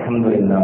الحمد لله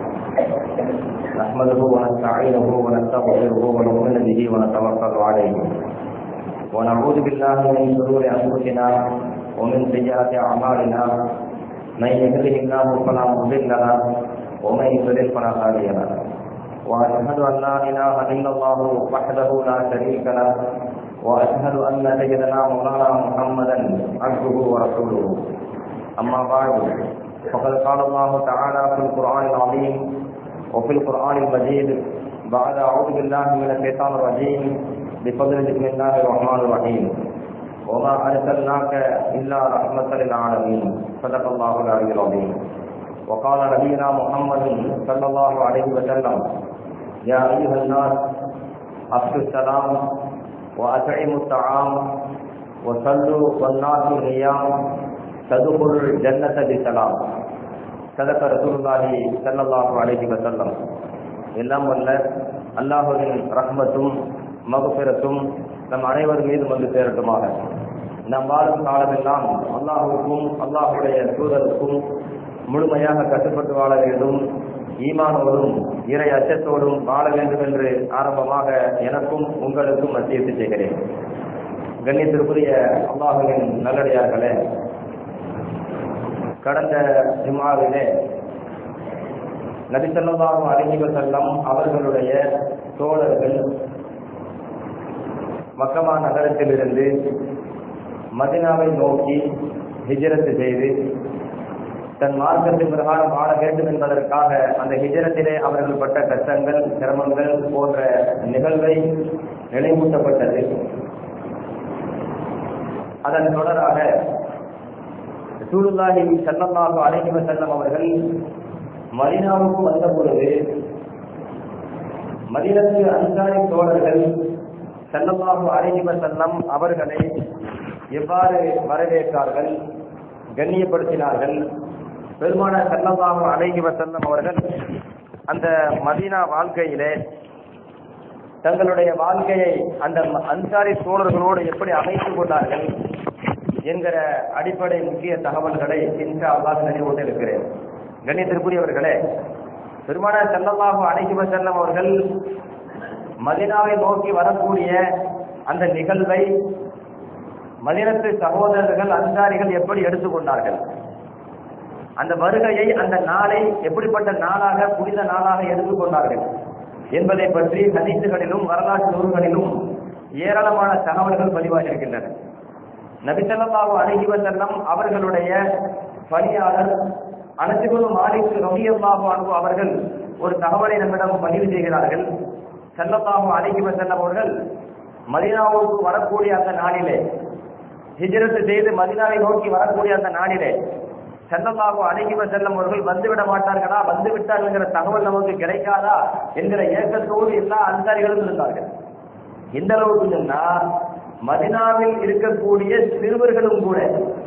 نحمده ونستعينه ونستغفره ونؤمن به ونتوكل عليه ونعوذ بالله من شرور انفسنا ومن سيئات اعمالنا من يهده الله فلا مضل له ومن يضلل فلا هادي له واشهد ان لا اله الا الله وحده لا شريك له واشهد ان سيدنا مولانا محمدا عبده ورسوله اما بعد فقد قال الله تعالى في القران العظيم وفي القران المجيد بعد اعوذ بالله من الشيطان الرجيم بفضل بسم الله الرحمن الرحيم وما ارسلناك الا رحمه للعالمين صدق الله العلي العظيم وقال نبينا محمد صلى الله عليه وسلم يا ايها الناس افشوا السلام واطعموا الطعام وصلوا والناس نيام تدخل الجنة بسلام சதக்க ரசூலுல்லாஹி ஸல்லல்லாஹு அலைஹி வஸல்லம் எல்லாம் வல்ல அல்லாஹ்வின் ரஹ்மத்தும் மகஃபிரத்தும் நம் அனைவர் மீதும் வந்து சேரட்டுமாக நம் வாழும் காலமெல்லாம் அல்லாஹுக்கும் அல்லாஹுடைய தூதருக்கும் முழுமையாக கட்டுப்பட்டு வாழ வேண்டும் ஈமானோடும் இறை அச்சத்தோடும் வாழ வேண்டும் என்று ஆரம்பமாக எனக்கும் உங்களுக்கும் வசியத்து செய்கிறேன் கண்ணியத்திற்குரிய அல்லாஹுவின் நல்லடியார்களே கடந்த ஜுமாவிலே நபிசல்லாஹு அலிஹி வசல்லம் அவர்களுடைய தோழர்கள் மக்கமா நகரத்திலிருந்து மதினாவை நோக்கி ஹிஜரத்து செய்து தன் மார்க்கத்தின் பிரகாரம் வாழ வேண்டும் என்பதற்காக அந்த ஹிஜரத்திலே அவர்கள் பட்ட கஷ்டங்கள் சிரமங்கள் போன்ற நிகழ்வை நினைவூட்டப்பட்டது அதன் தொடராக ரசூலுல்லாஹி ஸல்லல்லாஹு அலைஹி வஸல்லம் அவர்கள் மதீனாவுக்கு வந்த பொழுது மதீனத்து அன்சாரி தோழர்கள் ஸல்லல்லாஹு அலைஹி வஸல்லம் அவர்களை எவ்வாறு வரவேற்றார்கள் கண்ணியப்படுத்தினார்கள் பெருமான ஸல்லல்லாஹு அலைஹி வஸல்லம் அவர்கள் அந்த மதீனா வாழ்க்கையிலே தங்களுடைய வாழ்க்கையை அந்த அன்சாரி தோழர்களோடு எப்படி அமைத்துக் கொண்டார்கள் என்கிற அடிப்படை முக்கிய தகவல்களை இன்ஷா அல்லாஹ் நினைவூட்ட இருக்கிறேன் கண்ணியத்திற்குரியவர்களே பெருமான செல்லமாக அணைக்கு செல்லம் அவர்கள் மதினாவை நோக்கி வரக்கூடிய அந்த நிகழ்வை மதினத்து சகோதரர்கள் அன்சாரிகள் எப்படி எடுத்துக்கொண்டார்கள் அந்த வருகையை அந்த நாளை எப்படிப்பட்ட நாளாக புனித நாளாக எடுத்துக்கொண்டார்கள் என்பதை பற்றி ஹதீசுகளிலும் வரலாற்று நூல்களிலும் ஏராளமான தகவல்கள் பதிவாகி இருக்கின்றன நபிசல்லாஹு அழகி வசல்லம் அவர்களுடைய பணியாளர் அனசுகுரு மாலிக் ரவியல்லாஹு அன்பு அவர்கள் ஒரு தகவலை நம்மிடம் பதிவு செய்கிறார்கள் செல்லல்லாஹு அழகி வசல்லம் அவர்கள் மதினாவுக்கு வரக்கூடிய அந்த நாளிலே ஹிஜரத்து செய்து மதினாவை நோக்கி வரக்கூடிய அந்த நாளிலே செல்லல்லாஹு அழகி செல்லம் அவர்கள் வந்துவிட மாட்டார்களா வந்து விட்டார்கள் தகவல் நமக்கு கிடைக்காதா என்கிற ஏக்கத்தோடு எல்லா அன்சாரிகளும் இருந்தார்கள் எந்த அளவுக்கு சொன்னா மதினாவில் இருக்கக்கூடிய சிறுவர்களும் கூட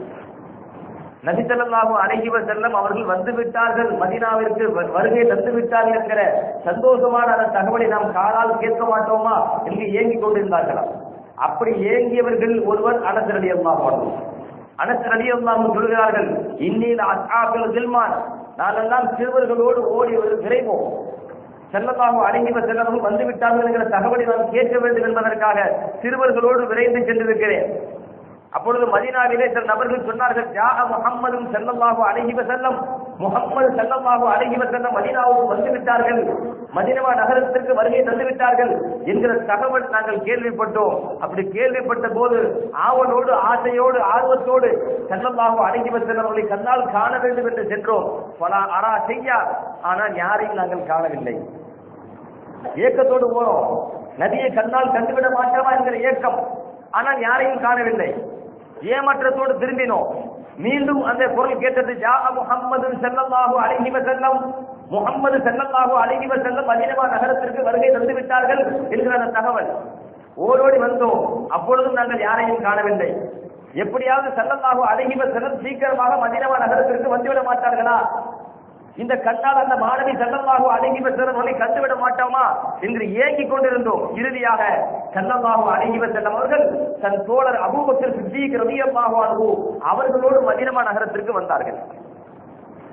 நபிசல்லாஹு அழகிவ செல்லம் அவர்கள் வந்து விட்டார்கள் மதினாவிற்கு வருகை தந்து விட்டார்கள் என்கிற சந்தோஷமான அந்த தகவலை நாம் காலால் கேட்க மாட்டோமா என்று ஏங்கிக் கொண்டிருந்தார்களாம் அப்படி ஏங்கியவர்கள் ஒருவர் அனசர் அலி அல்லாஹ் அனசர் அலி அல்லாஹ் சொல்கிறார்கள் இன்னில் அசாபில் தில்மான் நானெல்லாம் சிறுவர்களோடு ஓடி விரைவோம் செல்லமாக அடங்கிவ செல்லவர்கள் வந்து விட்டார்கள் என்கிற தகவலை நான் கேட்க வேண்டும் என்பதற்காக சிறுவர்களோடு விரைந்து சென்றிருக்கிறேன் அப்பொழுது மதீனாவிலே சில நபர்கள் சொன்னார்கள் ஜாக முகம்மதும் செல்லமாக அழகிவ செல்லம் முகம்மது செல்லமாக அழகிவ செல்லம் மதீனாவுக்கு வந்து விட்டார்கள் மதினவா நகரத்திற்கு வருகை தந்து விட்டார்கள் என்கிற தகவல் நாங்கள் கேள்விப்பட்டோம் அப்படி கேள்விப்பட்ட போது ஆவலோடு ஆசையோடு ஆர்வத்தோடு செல்லமாக அடங்கிவ செல்லவர்களை கண்ணால் காண வேண்டும் என்று சென்றோம் பல அரா செய்யா ஆனால் யாரையும் நாங்கள் காணவில்லை ஏக்கத்தோடு போனோம் நதியை கண்ணால் கண்டுவிட மாட்டோமா என்கிற ஏக்கம் ஆனால் யாரையும் காணவில்லை ஏமாற்றத்தோடு திரும்பினோம் மீண்டும் அந்த பொருள் கேட்டது ஜா முகம்மது செல்லல்லாஹு அழகிவ செல்லம் முகம்மது செல்லல்லாஹு அழகிவ செல்லம் மதினமா நகரத்திற்கு வருகை தந்து விட்டார்கள் என்கிற அந்த தகவல் ஓடோடி வந்தோம் அப்பொழுதும் நாங்கள் யாரையும் காணவில்லை எப்படியாவது செல்லல்லாஹு அழகிவ செல்லம் சீக்கிரமாக மதினமா நகரத்திற்கு வந்துவிட மாட்டார்களா இந்த கண்ணால் அந்த மாணவி செல்லமாக அடங்கி பெற்றவர்களை கண்டுவிட மாட்டோமா என்று ஏங்கிக் கொண்டிருந்தோம் இறுதியாக செல்லமாக அடங்கி செல்லம் அவர்கள் தன் தோழர் அபூபக்கர் சித்திக் ரவியல்லாஹு அன்ஹு அவர்களோடு மதினமா நகரத்திற்கு வந்தார்கள்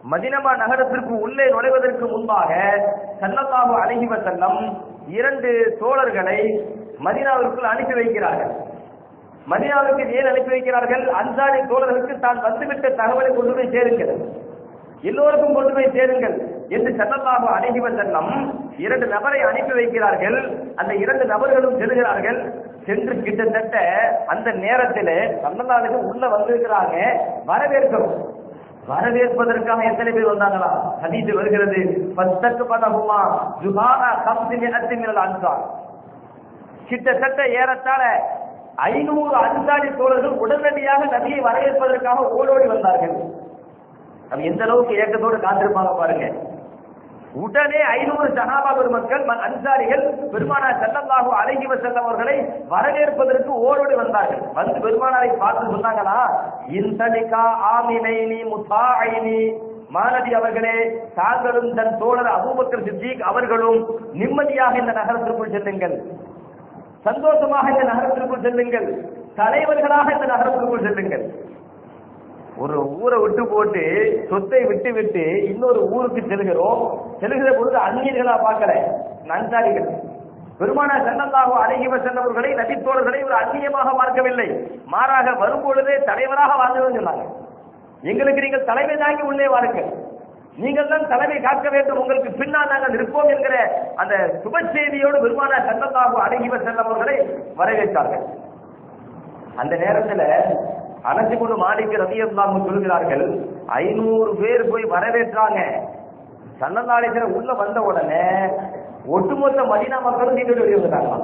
மதினமா நகரத்திற்கு உள்ளே நுழைவதற்கு முன்பாக சல்லல்லாஹு அலைஹி வஸல்லம் இரண்டு தோழர்களை மதினாவிற்குள் அனுப்பி வைக்கிறார்கள் மதினாவிற்கு ஏன் அனுப்பி வைக்கிறார்கள் அன்சாரி தோழர்களுக்கு தான் வந்துவிட்ட தகவலை கொண்டு போய் சேருங்கள் எல்லோருக்கும் கொண்டு போய் சேருங்கள் என்று சல்லல்லாஹு அலைஹி வஸல்லம் இரண்டு நபரை அனுப்பி வைக்கிறார்கள் அந்த இரண்டு நபர்களும் செல்கிறார்கள் சென்று கிட்டத்தட்ட அந்த நேரத்தில் சல்லல்லாஹு உள்ள வந்திருக்கிறாங்க வரவேற்கிறோம் வரவேற்பதற்காக எத்தனை பேர் வந்தாங்களா ஹதீஸ் வருகிறது பத்தக்கு பதகுமா ஜுஹாரா கம்சி மினத்தி மினல் அன்சார் கிட்டத்தட்ட ஏறத்தாழ ஐநூறு அன்சாரி தோழர்கள் உடனடியாக நபியை வரவேற்பதற்காக ஓடோடி வந்தார்கள் அது எந்த அளவுக்கு ஏக்கத்தோடு காத்திருப்பாங்க பாருங்க உடனே ஐநூறு சகாபா பெருமக்கள் ம- அன்சாரிகள் பெருமானார் செல்லல்லாஹு அழகி வசல்லம் அவர்களை வரவேற்பதற்கு ஓடோடி வந்தார்கள் வந்து பெருமானாரை பார்த்து சொன்னாங்களா இன்தனிகா ஆமினைனி முத்தாயினி மாநதி அவர்களே தாங்களும் தன் தோழர் அபூபக்கர் சித்திக் அவர்களும் நிம்மதியாக இந்த நகரத்திற்குள் செல்லுங்கள் சந்தோஷமாக இந்த நகரத்திற்குள் செல்லுங்கள் தலைவர்களாக இந்த நகரத்திற்குள் செல்லுங்கள் ஒரு ஊரை விட்டு போட்டு சொத்தை விட்டு விட்டு இன்னொரு ஊருக்கு செல்கிறோம் செல்கிற பொழுது அந்நியர்களா பார்க்கல நன்சாரிகள் பெருமானா செல்லல்லாஹோ அழகிவ சென்றவர்களை நபித்தோழர்களை ஒரு அந்நியமாக பார்க்கவில்லை மாறாக வரும்பொழுதே தலைவராக வாழ்ந்து சொன்னாங்க எங்களுக்கு நீங்கள் தலைமை தாங்கி உள்ளே வாருங்கள் நீங்கள் தான் தலைமை காக்க வேண்டும் உங்களுக்கு பின்னால் நாங்கள் நிற்போம் என்கிற அந்த சுப செய்தியோடு பெருமானா செல்லல்லாஹோ அழகிவ சென்றவர்களை வரவேற்றார்கள் அந்த நேரத்துல அணைச்சு கொண்டு மாடிக்கு ரவியல்லாம சொல்கிறார்கள் ஐநூறு பேர் போய் வரவேற்றாங்க சன்னதாலேசர் உள்ள வந்த உடனே ஒட்டுமொத்த மதினா மக்களும் நீங்க வெளியே வந்துட்டாங்க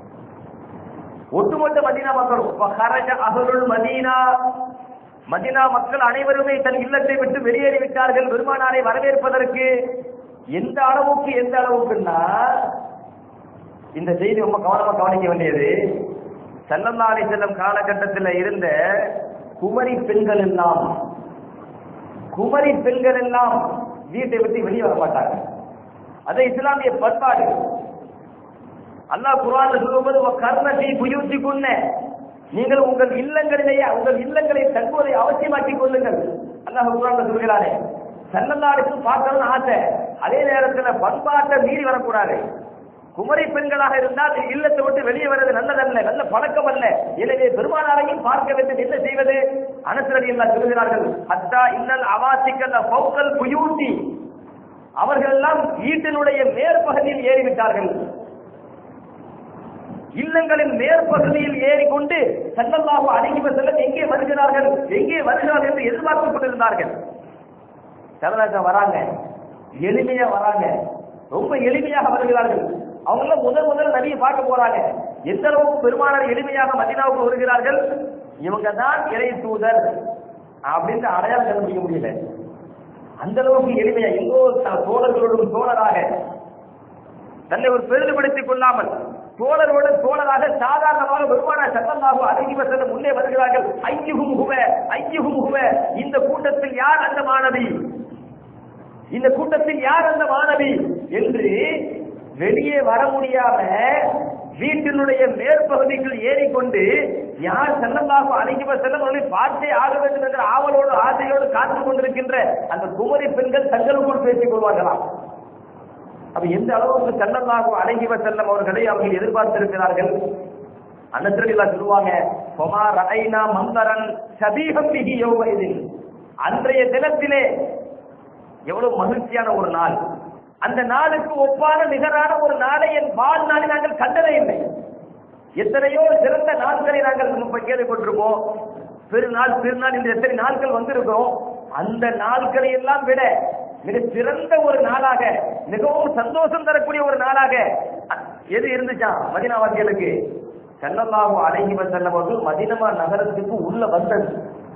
ஒட்டுமொத்த மதினா மக்களும் ஹரஜ அகருள் மதீனா மதினா மக்கள் அனைவருமே தன் இல்லத்தை விட்டு வெளியேறி விட்டார்கள் பெருமானாரை வரவேற்பதற்கு எந்த அளவுக்கு எந்த அளவுக்குன்னா இந்த செய்தி ரொம்ப கவனமா கவனிக்க வேண்டியது செல்லல்லாலை செல்லும் காலகட்டத்தில் இருந்த குமரி பெண்கள் எல்லாம் குமரி பெண்கள் எல்லாம் வீட்டை விட்டு வெளியே வர மாட்டாங்க அது இஸ்லாமிய பண்பாடு அல்லாஹ் குர்ஆன்ல சொல்லும்போது கர்ணத்தை புயூத்தி கொன்ன நீங்கள் உங்கள் இல்லங்களிலேயே உங்கள் இல்லங்களை தங்குவதை அவசியமாக்கிக் கொள்ளுங்கள் அல்லாஹ் குர்ஆன்ல சொல்கிறாரே செல்லல்லாருக்கு பார்க்கணும்னு ஆசை அதே நேரத்துல பண்பாட்டை மீறி வரக்கூடாது குமரி பெண்களாக இருந்தால் இல்லத்தை விட்டு வெளியே வருவது நல்லதல்ல நல்ல பழக்கம் அல்ல எனவே பெருமானாரையும் பார்க்க வேண்டும் என்ன செய்வது அனசரடி எல்லாம் சொல்கிறார்கள் அத்தா இன்னல் அவாசிக்கல் பௌக்கல் புயூட்டி அவர்கள் எல்லாம் வீட்டினுடைய மேற்பகுதியில் ஏறிவிட்டார்கள் இல்லங்களின் மேற்பகுதியில் ஏறிக்கொண்டு செல்லல்லாஹு அடங்கி செல்லம் எங்கே வருகிறார்கள் எங்கே வருகிறார்கள் என்று எதிர்பார்த்துக் கொண்டிருந்தார்கள் சரதாசன் வராங்க எளிமையா வராங்க ரொம்ப எளிமையாக வருகிறார்கள் அவங்க எல்லாம் முதல் முதல் நபியை பார்க்க போறாங்க எந்த அளவுக்கு பெருமானார் எளிமையாக மதினாவுக்கு வருகிறார்கள் இவங்க தான் இறை தூதர் அப்படின்னு அடையாளம் கண்டுபிடிக்க முடியல அந்த அளவுக்கு எளிமையா எங்கோ த- தோழர்களோடும் தோழராக தன்னை ஒரு பெரிதுபடுத்திக் கொள்ளாமல் தோழரோடு தோழராக சாதாரணமாக பெருமானார் சட்டமாக அடங்கி செல்ல முன்னே வருகிறார்கள் ஐயுகும் ஹுவ ஐயுகும் ஹுவ இந்த கூட்டத்தில் யார் அந்த மாணவி இந்த கூட்டத்தில் யார் அந்த மாணவி என்று வெளியே வர முடியாம வீட்டினுடைய மேற்பகுதிக்குள் ஏறிக்கொண்டு யார் செல்லமாக அணுகிவ செல்லவர்களை பார்த்தே ஆக வேண்டும் என்ற ஆவலோடு ஆசையோடு காத்து கொண்டிருக்கின்ற அந்த குமரி பெண்கள் தங்களுக்குள் பேசிக் கொள்வார்களாம் அப்ப எந்த அளவுக்கு செல்லமாக அழகிவ செல்லம் அவர்களை அவர்கள் எதிர்பார்த்திருக்கிறார்கள் அன்னத்திரலாம் சொல்லுவாங்க பொமா ரஐனா மந்தரன் சபீகம் பிகி யௌமைதின் அன்றைய தினத்திலே எவ்வளவு மகிழ்ச்சியான ஒரு நாள் அந்த நாளுக்கு ஒப்பான நிகரான ஒரு நாளை என் வாழ்நாளை நாங்கள் கண்டதே இல்லை எத்தனையோ சிறந்த நாட்களை நாங்கள் நம்ம கேள்விப்பட்டிருப்போம் பெருநாள் திருநாள் இந்த எத்தனை நாட்கள் வந்திருக்கிறோம் அந்த நாட்களை எல்லாம் விட மிக சிறந்த ஒரு நாளாக மிகவும் சந்தோஷம் தரக்கூடிய ஒரு நாளாக அ- எது இருந்துச்சாம் மதினாவாசிகளுக்கு செல்லல்லாஹு அழகி செல்லம் அவர்கள் மதினமா நகரத்துக்கு உள்ள வந்தது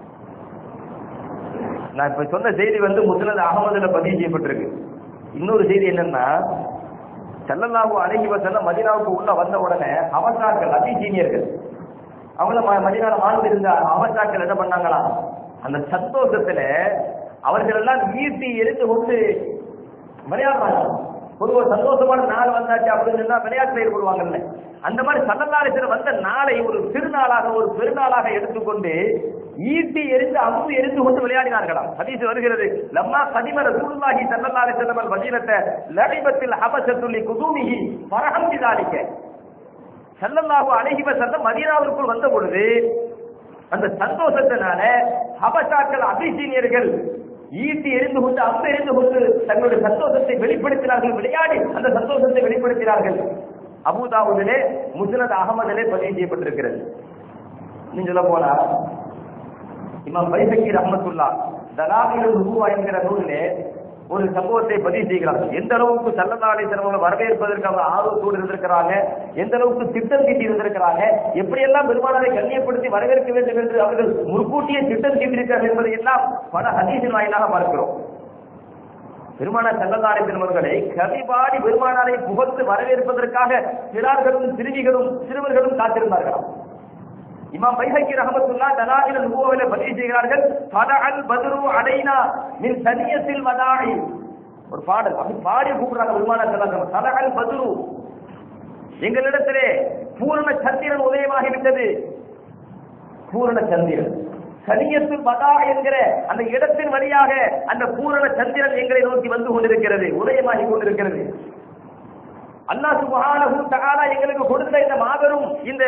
நான் இப்ப சொன்ன செய்தி வந்து முஸ்னத் அகமதுல பதிவு செய்யப்பட்டிருக்கு இன்னொரு செய்தி என்னன்னா செல்லல்லாஹு அழகி செல்லம் மதினாவுக்கு உள்ள வந்த உடனே அவசாக்கள் அதி சீனியர்கள் அவங்கள ம- மதினால வாழ்ந்து இருந்த அவசாக்கள் என்ன பண்ணாங்களா அந்த சந்தோஷத்துல அவர்கள் எல்லாம் ஈட்டி எரிந்து கொண்டு விளையாடுறாங்க ஒரு ஒரு சந்தோஷமான நாள் வந்தாச்சு அப்படின்னு சொன்னா விளையாட்டு ஈடுபடுவாங்கல்ல அந்த மாதிரி சல்லல்லாஹு வந்த நாளை ஒரு திருநாளாக ஒரு பெருநாளாக எடுத்துக்கொண்டு ஈட்டி எரிந்து அம்பு எரிந்து கொண்டு விளையாடினார்களாம் ஹதீஸ் வருகிறது லம்மா கதிம ரசூலுல்லாஹி ஸல்லல்லாஹு அலைஹி வஸல்லம் மதீனத்தை லடிபத்தில் ஹபஷத்துல்லி குதூமிஹி ஃபரஹம் பிதாலிக்க ஸல்லல்லாஹு அலைஹி வஸல்லம் மதீனாவிற்குள் வந்த பொழுது அந்த சந்தோஷத்தினால ஹபஷாக்கள் அபிசீனியர்கள் ஈட்டி எரிந்து கொண்டு அம்பு எரிந்து கொண்டு தங்களுடைய சந்தோஷத்தை வெளிப்படுத்தினார்கள் விளையாடி அந்த சந்தோஷத்தை வெளிப்படுத்தினார்கள் அபுதாபுதிலே முஸ்னத் அகமதிலே பதிவு செய்யப்பட்டிருக்கிறது நீ சொல்ல போனா இமாம் பைசக்கி ரஹமத்துல்லா தலாமில் ரூபா என்கிற நூலிலே ஒரு சம்பவத்தை பதிவு செய்கிறார்கள் எந்த அளவுக்கு சல்லதாலை சிறவங்களை வரவேற்பதற்கு அவங்க ஆர்வத்தோடு இருந்திருக்கிறாங்க எந்த அளவுக்கு திட்டம் தீட்டி இருந்திருக்கிறாங்க எப்படியெல்லாம் பெருமானாரை கண்ணியப்படுத்தி வரவேற்க வேண்டும் என்று அவர்கள் முன்கூட்டியே திட்டம் தீட்டிருக்கிறார்கள் என்பதை எல்லாம் பல ஹதீசின் வாயிலாக பார்க்கிறோம் பெருமானார் சல்லதாரை பெருமர்களை கவிபாடி பெருமானாரை புகழ்ந்து வரவேற்பதற்காக சிறார்களும் சிறுமிகளும் சிறுவர்களும் காத்திருந்தார்களாம் இமாம் பைஹக்கி ரஹமத்துல்லா தலாஹில் நுபுவவில பதிவு செய்கிறார்கள் ஃபதஅல் பத்ரு அலைனா மின் சனியத்தில் வதாஇ ஒரு பாடல் அப்படி பாடி கூப்பிடுறாங்க பெருமானார் ஸல்லல்லாஹு ஃபதஅல் பத்ரு எங்களிடத்திலே பூரண சந்திரன் உதயமாகி விட்டது பூரண சந்திரன் சனியத்தில் வதா என்கிற அந்த இடத்தின் வழியாக அந்த பூரண சந்திரன் எங்களை நோக்கி வந்து கொண்டிருக்கிறது உதயமாகி கொண்டிருக்கிறது அல்லாஹ் சுப்ஹானஹு தஆலா எங்களுக்கு கொடுத்த இந்த மாபெரும் இந்த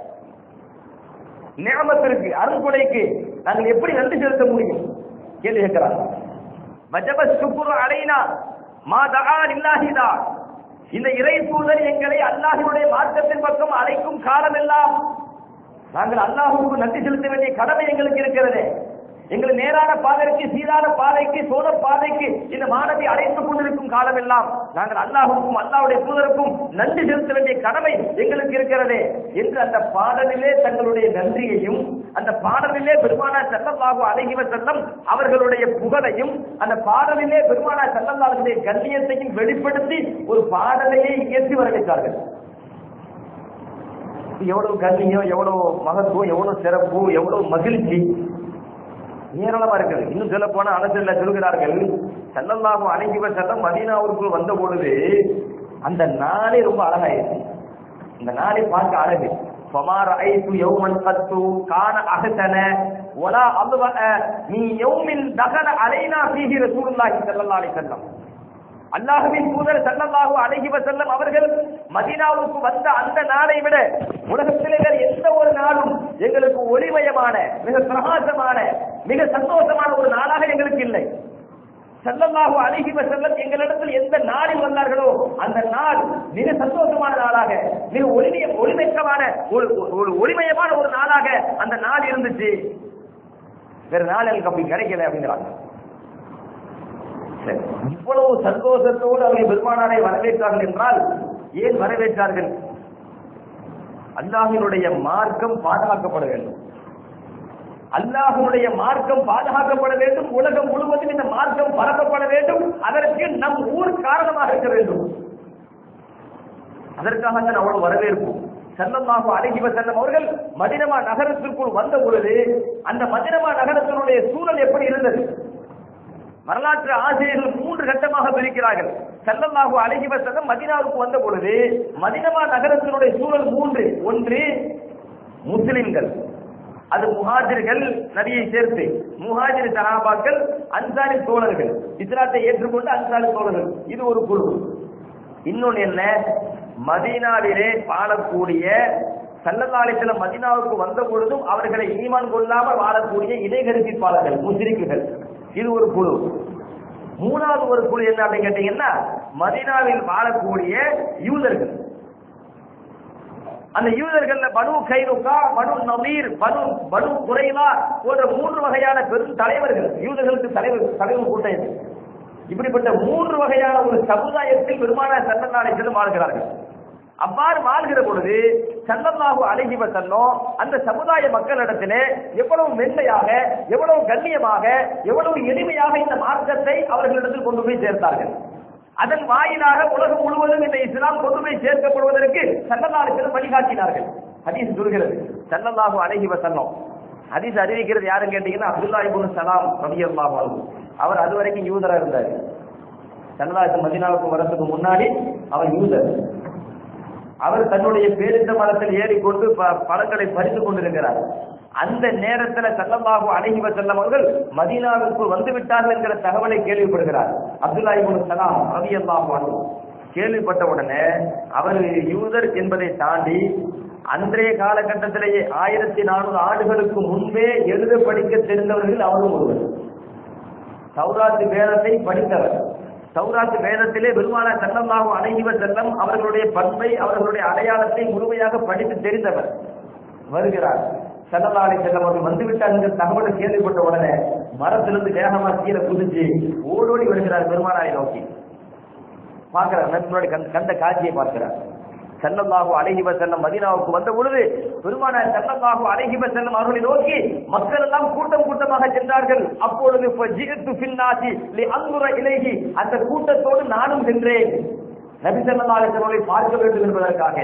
நியமத்திற்கு அருள்கொடைக்கு நாங்கள் எப்படி நன்றி செலுத்த முடியும் கேள்வி கேட்கிறார் வஜப சுக்குரு அலைனா மா தகான் இல்லாஹிதா இந்த இறை தூதர் எங்களை அல்லாஹினுடைய மார்க்கத்தின் பக்கம் அழைக்கும் காலமெல்லாம் நாங்கள் அல்லாஹுக்கு நன்றி செலுத்த வேண்டிய கடமை எங்களுக்கு இருக்கிறது எங்களை நேரான பாதைக்கு சீரான பாதைக்கு சோழ பாதைக்கு இந்த மாணவி அழைத்துக் கொண்டிருக்கும் காலமெல்லாம் நாங்கள் அல்லாஹுக்கும் அல்லாஹ்வுடைய தூதருக்கும் நன்றி செலுத்த வேண்டிய கடமை எங்களுக்கு இருக்கிறது என்று அந்த பாடலிலே தங்களுடைய நன்றியையும் அந்த பாடலிலே பெருமானா செல்லல்லாஹு அழகிவ செல்லம் அவர்களுடைய புகழையும் அந்த பாடலிலே பெருமானா செல்லல்லாஹுடைய கண்ணியத்தையும் வெளிப்படுத்தி ஒரு பாடலையே இயற்றி வரவேற்றார்கள் எவ்வளவு கண்ணியம் எவ்வளவு மகத்துவம் எவ்வளவு சிறப்பு எவ்வளவு மகிழ்ச்சி ஏராளமா இருக்குது இன்னும் சொல்ல போனா அரசியல்ல சொல்கிறார்கள் செல்லல்லாகும் அணைகிவ செல்லம் மதீனாவிற்குள் வந்த பொழுது அந்த நாளே ரொம்ப அழகாயிருச்சு இந்த நாளை பார்க்க அழகு ஃபமார ஐத்து யௌமன் கத்து கான அகசன ஒலா அல்வ நீ யௌமின் தகன அலைனா ஃபீஹி ரசூலுல்லாஹி ஸல்லல்லாஹு அலைஹி வஸல்லம் அல்லாஹுவின் தூதர் ஸல்லல்லாஹு அலைஹி வஸல்லம் அவர்கள் மதீனாவுக்கு வந்த அந்த நாளை விட உலகத்திலே வேறு எந்த ஒரு நாளும் எங்களுக்கு ஒளிமயமான மிக பிரகாசமான மிக சந்தோஷமான ஒரு நாளாக எங்களுக்கு இல்லை ஸல்லல்லாஹு அலைஹி வஸல்லம் எங்களிடத்தில் எந்த நாளில் வந்தார்களோ அந்த நாள் மிக சந்தோஷமான நாளாக மிக ஒளிமய ஒளிமிக்கமான ஒரு ஒரு ஒளிமயமான ஒரு நாளாக அந்த நாள் இருந்துச்சு வேற நாள் எனக்கு அப்படி கிடைக்கல அப்படிங்கிறாங்க சரி. இவ்வளவு சந்தோஷத்தோடு அவர்கள் பெருமானாரை வரவேற்றார்கள் என்றால் ஏன் வரவேற்றார்கள் அல்லாஹினுடைய மார்க்கம் பாதுகாக்கப்பட வேண்டும் அல்லாஹினுடைய மார்க்கம் பாதுகாக்கப்பட வேண்டும் உலகம் முழுவதும் இந்த மார்க்கம் பரப்பப்பட வேண்டும் அதற்கு நம் ஊர் காரணமாக இருக்க வேண்டும் அதற்காக தான் அவ்வளவு வரவேற்பு செல்லமாக அழகிவ செல்லம் அவர்கள் மதினமா நகரத்திற்குள் வந்த பொழுது அந்த மதினமா நகரத்தினுடைய சூழல் எப்படி இருந்தது வரலாற்று ஆசிரியர்கள் மூன்று கட்டமாக பிரிக்கிறார்கள் செல்லல்லாஹு அழகி வசனம் மதினாவுக்கு வந்த பொழுது மதினமா நகரத்தினுடைய சூழல் மூன்று ஒன்று முஸ்லிம்கள் அது முஹாஜிர்கள் நபியை சேர்த்து முஹாஜிர் சஹாபாக்கள் அன்சாரி தோழர்கள் இஸ்லாத்தை ஏற்றுக்கொண்டு அன்சாரி தோழர்கள் இது ஒரு குழு இன்னொன்னு என்ன மதீனாவிலே வாழக்கூடிய சல்லல்லாலிசில மதீனாவுக்கு வந்த பொழுதும் அவர்களை ஈமான் கொள்ளாமல் வாழக்கூடிய இடைகருப்பிப்பாளர்கள் முஸ்லிம்கள் இது ஒரு குழு மூணாவது ஒரு குழு என்ன அப்படின்னு கேட்டீங்கன்னா மதீனாவில் வாழக்கூடிய யூதர்கள் அந்த யூதர்கள்ல பனு கைருக்கா பனு நமீர் பனு பனு குறைவா போன்ற மூன்று வகையான பெரும் தலைவர்கள் யூதர்களுக்கு தலைவர் தலைவர் கூட்டம் இது இப்படிப்பட்ட மூன்று வகையான ஒரு சமுதாயத்தில் பெருமான சட்டநாளை செல்லும் வாழ்கிறார்கள் அவ்வாறு வாழ்கிற பொழுது சல்லல்லாஹு அழகி வசல்லம் அந்த சமுதாய மக்களிடத்திலே எவ்வளவு மென்மையாக எவ்வளவு கண்ணியமாக எவ்வளவு எளிமையாக இந்த மார்க்கத்தை அவர்களிடத்தில் கொண்டு போய் சேர்த்தார்கள் அதன் வாயிலாக உலகம் முழுவதும் இந்த இஸ்லாம் கொண்டு போய் சேர்க்கப்படுவதற்கு சல்லல்லாஹு வழிகாட்டினார்கள் ஹதீஸ் சொல்கிறது சல்லல்லாஹு அழகி வசல்லம் ஹதீஸ் அறிவிக்கிறது யாருன்னு கேட்டீங்கன்னா அப்துல்லா இபுன் சலாம் ரலியல்லாஹு அன்ஹு அவர் அது வரைக்கும் யூதரா இருந்தார் சல்லல்லாஹு மதீனாவுக்கு வரதுக்கு முன்னாடி அவர் யூதர் அவர் தன்னுடைய பேரித்த மரத்தில் ஏறிக்கொண்டு ப- பழங்களை பறித்துக் கொண்டிருக்கிறார் அந்த நேரத்துல சல்லல்லாஹு அலைஹி வஸல்லம் அவர்கள் மதீனாவிற்கு வந்து விட்டார்கள் என்கிற தகவலை கேள்விப்படுகிறார் அப்துல்லா இப்னு சலாம் ரலியல்லாஹு அன்ஹு கேள்விப்பட்ட உடனே அவர் யூதர் என்பதை தாண்டி அன்றைய காலகட்டத்திலேயே ஆயிரத்தி நானூறு ஆண்டுகளுக்கு முன்பே எழுத படிக்க தெரிந்தவர்கள் அவரும் ஒருவர் சௌராத்து வேதத்தை படித்தவர் சௌராத்து வேதத்திலே பெருமான செல்லல்லாஹு அணைகிவ செல்லம் அவர்களுடைய பண்பை அவர்களுடைய அடையாளத்தை முழுமையாக படித்து தெரிந்தவர் வருகிறார் செல்லல்லாலை செல்லம் அவர்கள் வந்துவிட்டார் என்ற தகவலை கேள்விப்பட்ட உடனே மரத்திலிருந்து வேகமா கீழே குதிச்சு ஓடோடி வருகிறார் பெருமானாரை நோக்கி பார்க்கிறார் நபிகளுடைய கண்ட கண்ட காட்சியை பார்க்கிறார் செல்லல்லாஹு அலைஹி வஸல்லம் மதீனாவுக்கு வந்த பொழுது பெருமானார் செல்லல்லாஹு அலைஹி வஸல்லம் அவர்களை நோக்கி மக்கள் எல்லாம் கூட்டம் கூட்டமாக சென்றார்கள் அப்பொழுது ஃபஜிஅத்து ஃபின்னாசி லிஅன்துர இலைஹி அந்த கூட்டத்தோடு நானும் சென்றேன் நபி ஸல்லல்லாஹு அலைஹி வஸல்லம் அவர்களை பார்க்க வேண்டும் என்பதற்காக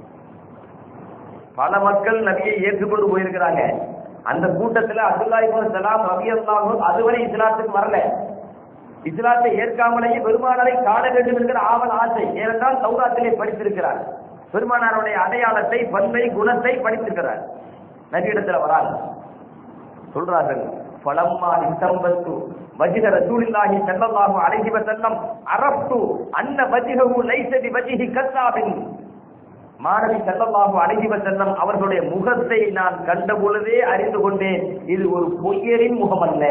பல மக்கள் நபியை ஏற்றுக்கொண்டு போயிருக்கிறாங்க அந்த கூட்டத்துல அப்துல்லா இப்னு சலாம் ரலியல்லாஹு அதுவரை இஸ்லாத்துக்கு வரல இஸ்லாத்தை ஏற்காமலேயே பெருமானாரை காண வேண்டும் என்கிற ஆவல் ஆசை ஏனென்றால் சௌராத்திலே படித்திருக்கிறார் பெருமானாருடைய அடையாளத்தை பண்பை குணத்தை படித்திருக்கிறார் நபியிடத்துல வராங்க சொல்றார்கள் பலம்மா இஸ்தம்பத்து வஜிக ரசூலில்லாஹி ஸல்லல்லாஹு அலைஹி வஸல்லம் அரப்து அன்ன வஜிஹு லைஸ பி வஜிஹி கத்தாபின் மாணவி ஸல்லல்லாஹு அலைஹி வஸல்லம் அவர்களுடைய முகத்தை நான் கண்ட பொழுதே அறிந்து கொண்டேன் இது ஒரு பொய்யரின் முகம் அல்ல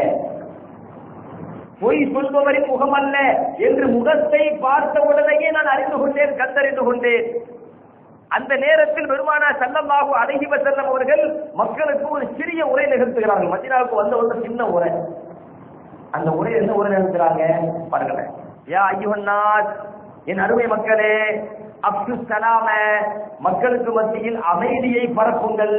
பொய் சொல்பவரின் முகம் அல்ல என்று முகத்தை பார்த்த உடனேயே நான் அறிந்து கொண்டேன் கண்டறிந்து கொண்டேன் அந்த நேரத்தில் பெருமானா சல்லல்லாஹு அலைஹி வஸல்லம் அவர்கள் மக்களுக்கு ஒரு சிறிய உரை நிகழ்த்துகிறார்கள் மதீனாவுக்கு வந்த ஒரு சின்ன உரை அந்த உரை என்ன உரை நிகழ்த்துறாங்க பாருங்களேன் யா ஐயுஹன்னாஸ் என் அருமை மக்களே அப்து சலாம மக்களுக்கு மத்தியில் அமைதியை பரப்புங்கள்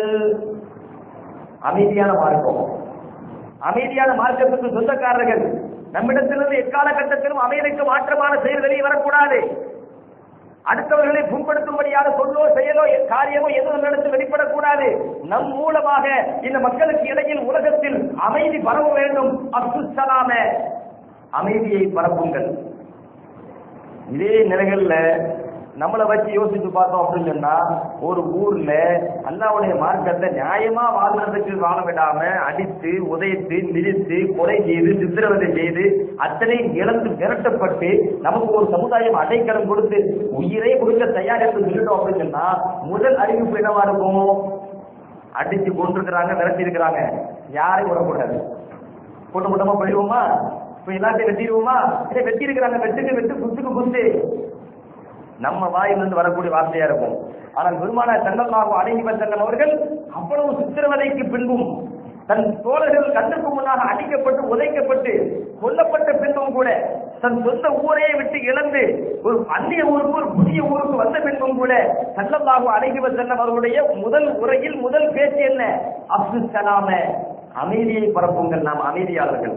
அமைதியான மார்க்கம் அமைதியான மார்க்கத்துக்கு சொந்தக்காரர்கள் நம்மிடத்திலிருந்து எக்காலகட்டத்திலும் அமைதிக்கு மாற்றமான செயல் வெளியே வரக்கூடாது அடுத்தவர்களை புண்படுத்தும்படியாக சொல்லோ செயலோ காரியமோ எதுவும் நடந்து வெளிப்படக்கூடாது நம் மூலமாக இந்த மக்களுக்கு இடையில் உலகத்தில் அமைதி பரவ வேண்டும் அப்து சலாம அமைதியை பரப்புங்கள் இதே நிலைகள்ல நம்மளை வச்சு யோசிச்சு பார்த்தோம் அப்படின்னு சொன்னா ஒரு ஊர்ல அல்லாவுடைய மார்க்கத்தை நியாயமா வாழ்றதுக்கு வாழ விடாம அடித்து உதைத்து மிதித்து கொலை செய்து சித்திரவதை செய்து அத்தனை இழந்து விரட்டப்பட்டு நமக்கு ஒரு சமுதாயம் அடைக்கலம் கொடுத்து உயிரை கொடுக்க தயார் என்று சொல்லிட்டோம் அப்படின்னு சொன்னா முதல் அறிவிப்பு என்னவா இருக்கும் அடிச்சு கொண்டிருக்கிறாங்க விரட்டி இருக்கிறாங்க யாரையும் விடக்கூடாது கூட்டம் கூட்டமா போயிடுவோமா இப்ப எல்லாத்தையும் வெட்டிடுவோமா இதை வெட்டி இருக்கிறாங்க வெட்டுக்கு வெட்டு குத்துக்கு குத்து நம்ம வாயிலிருந்து வரக்கூடிய வார்த்தையா இருக்கும் ஆனால் பெருமான செல்லமாக அடங்கி வந்தன் அவர்கள் அவ்வளவு சித்திரவதைக்கு பின்பும் தன் தோழர்கள் கண்ணுக்கு முன்னாக அடிக்கப்பட்டு உதைக்கப்பட்டு கொல்லப்பட்ட பின்பும் கூட தன் சொந்த ஊரையே விட்டு இழந்து ஒரு அந்நிய ஊருக்கு ஒரு புதிய ஊருக்கு வந்த பின்பும் கூட செல்லமாக அடங்கி வந்தன் அவர்களுடைய முதல் உரையில் முதல் பேச்சு என்ன அப்து சலாம அமைதியை பரப்புங்கள் நாம் அமைதியாளர்கள்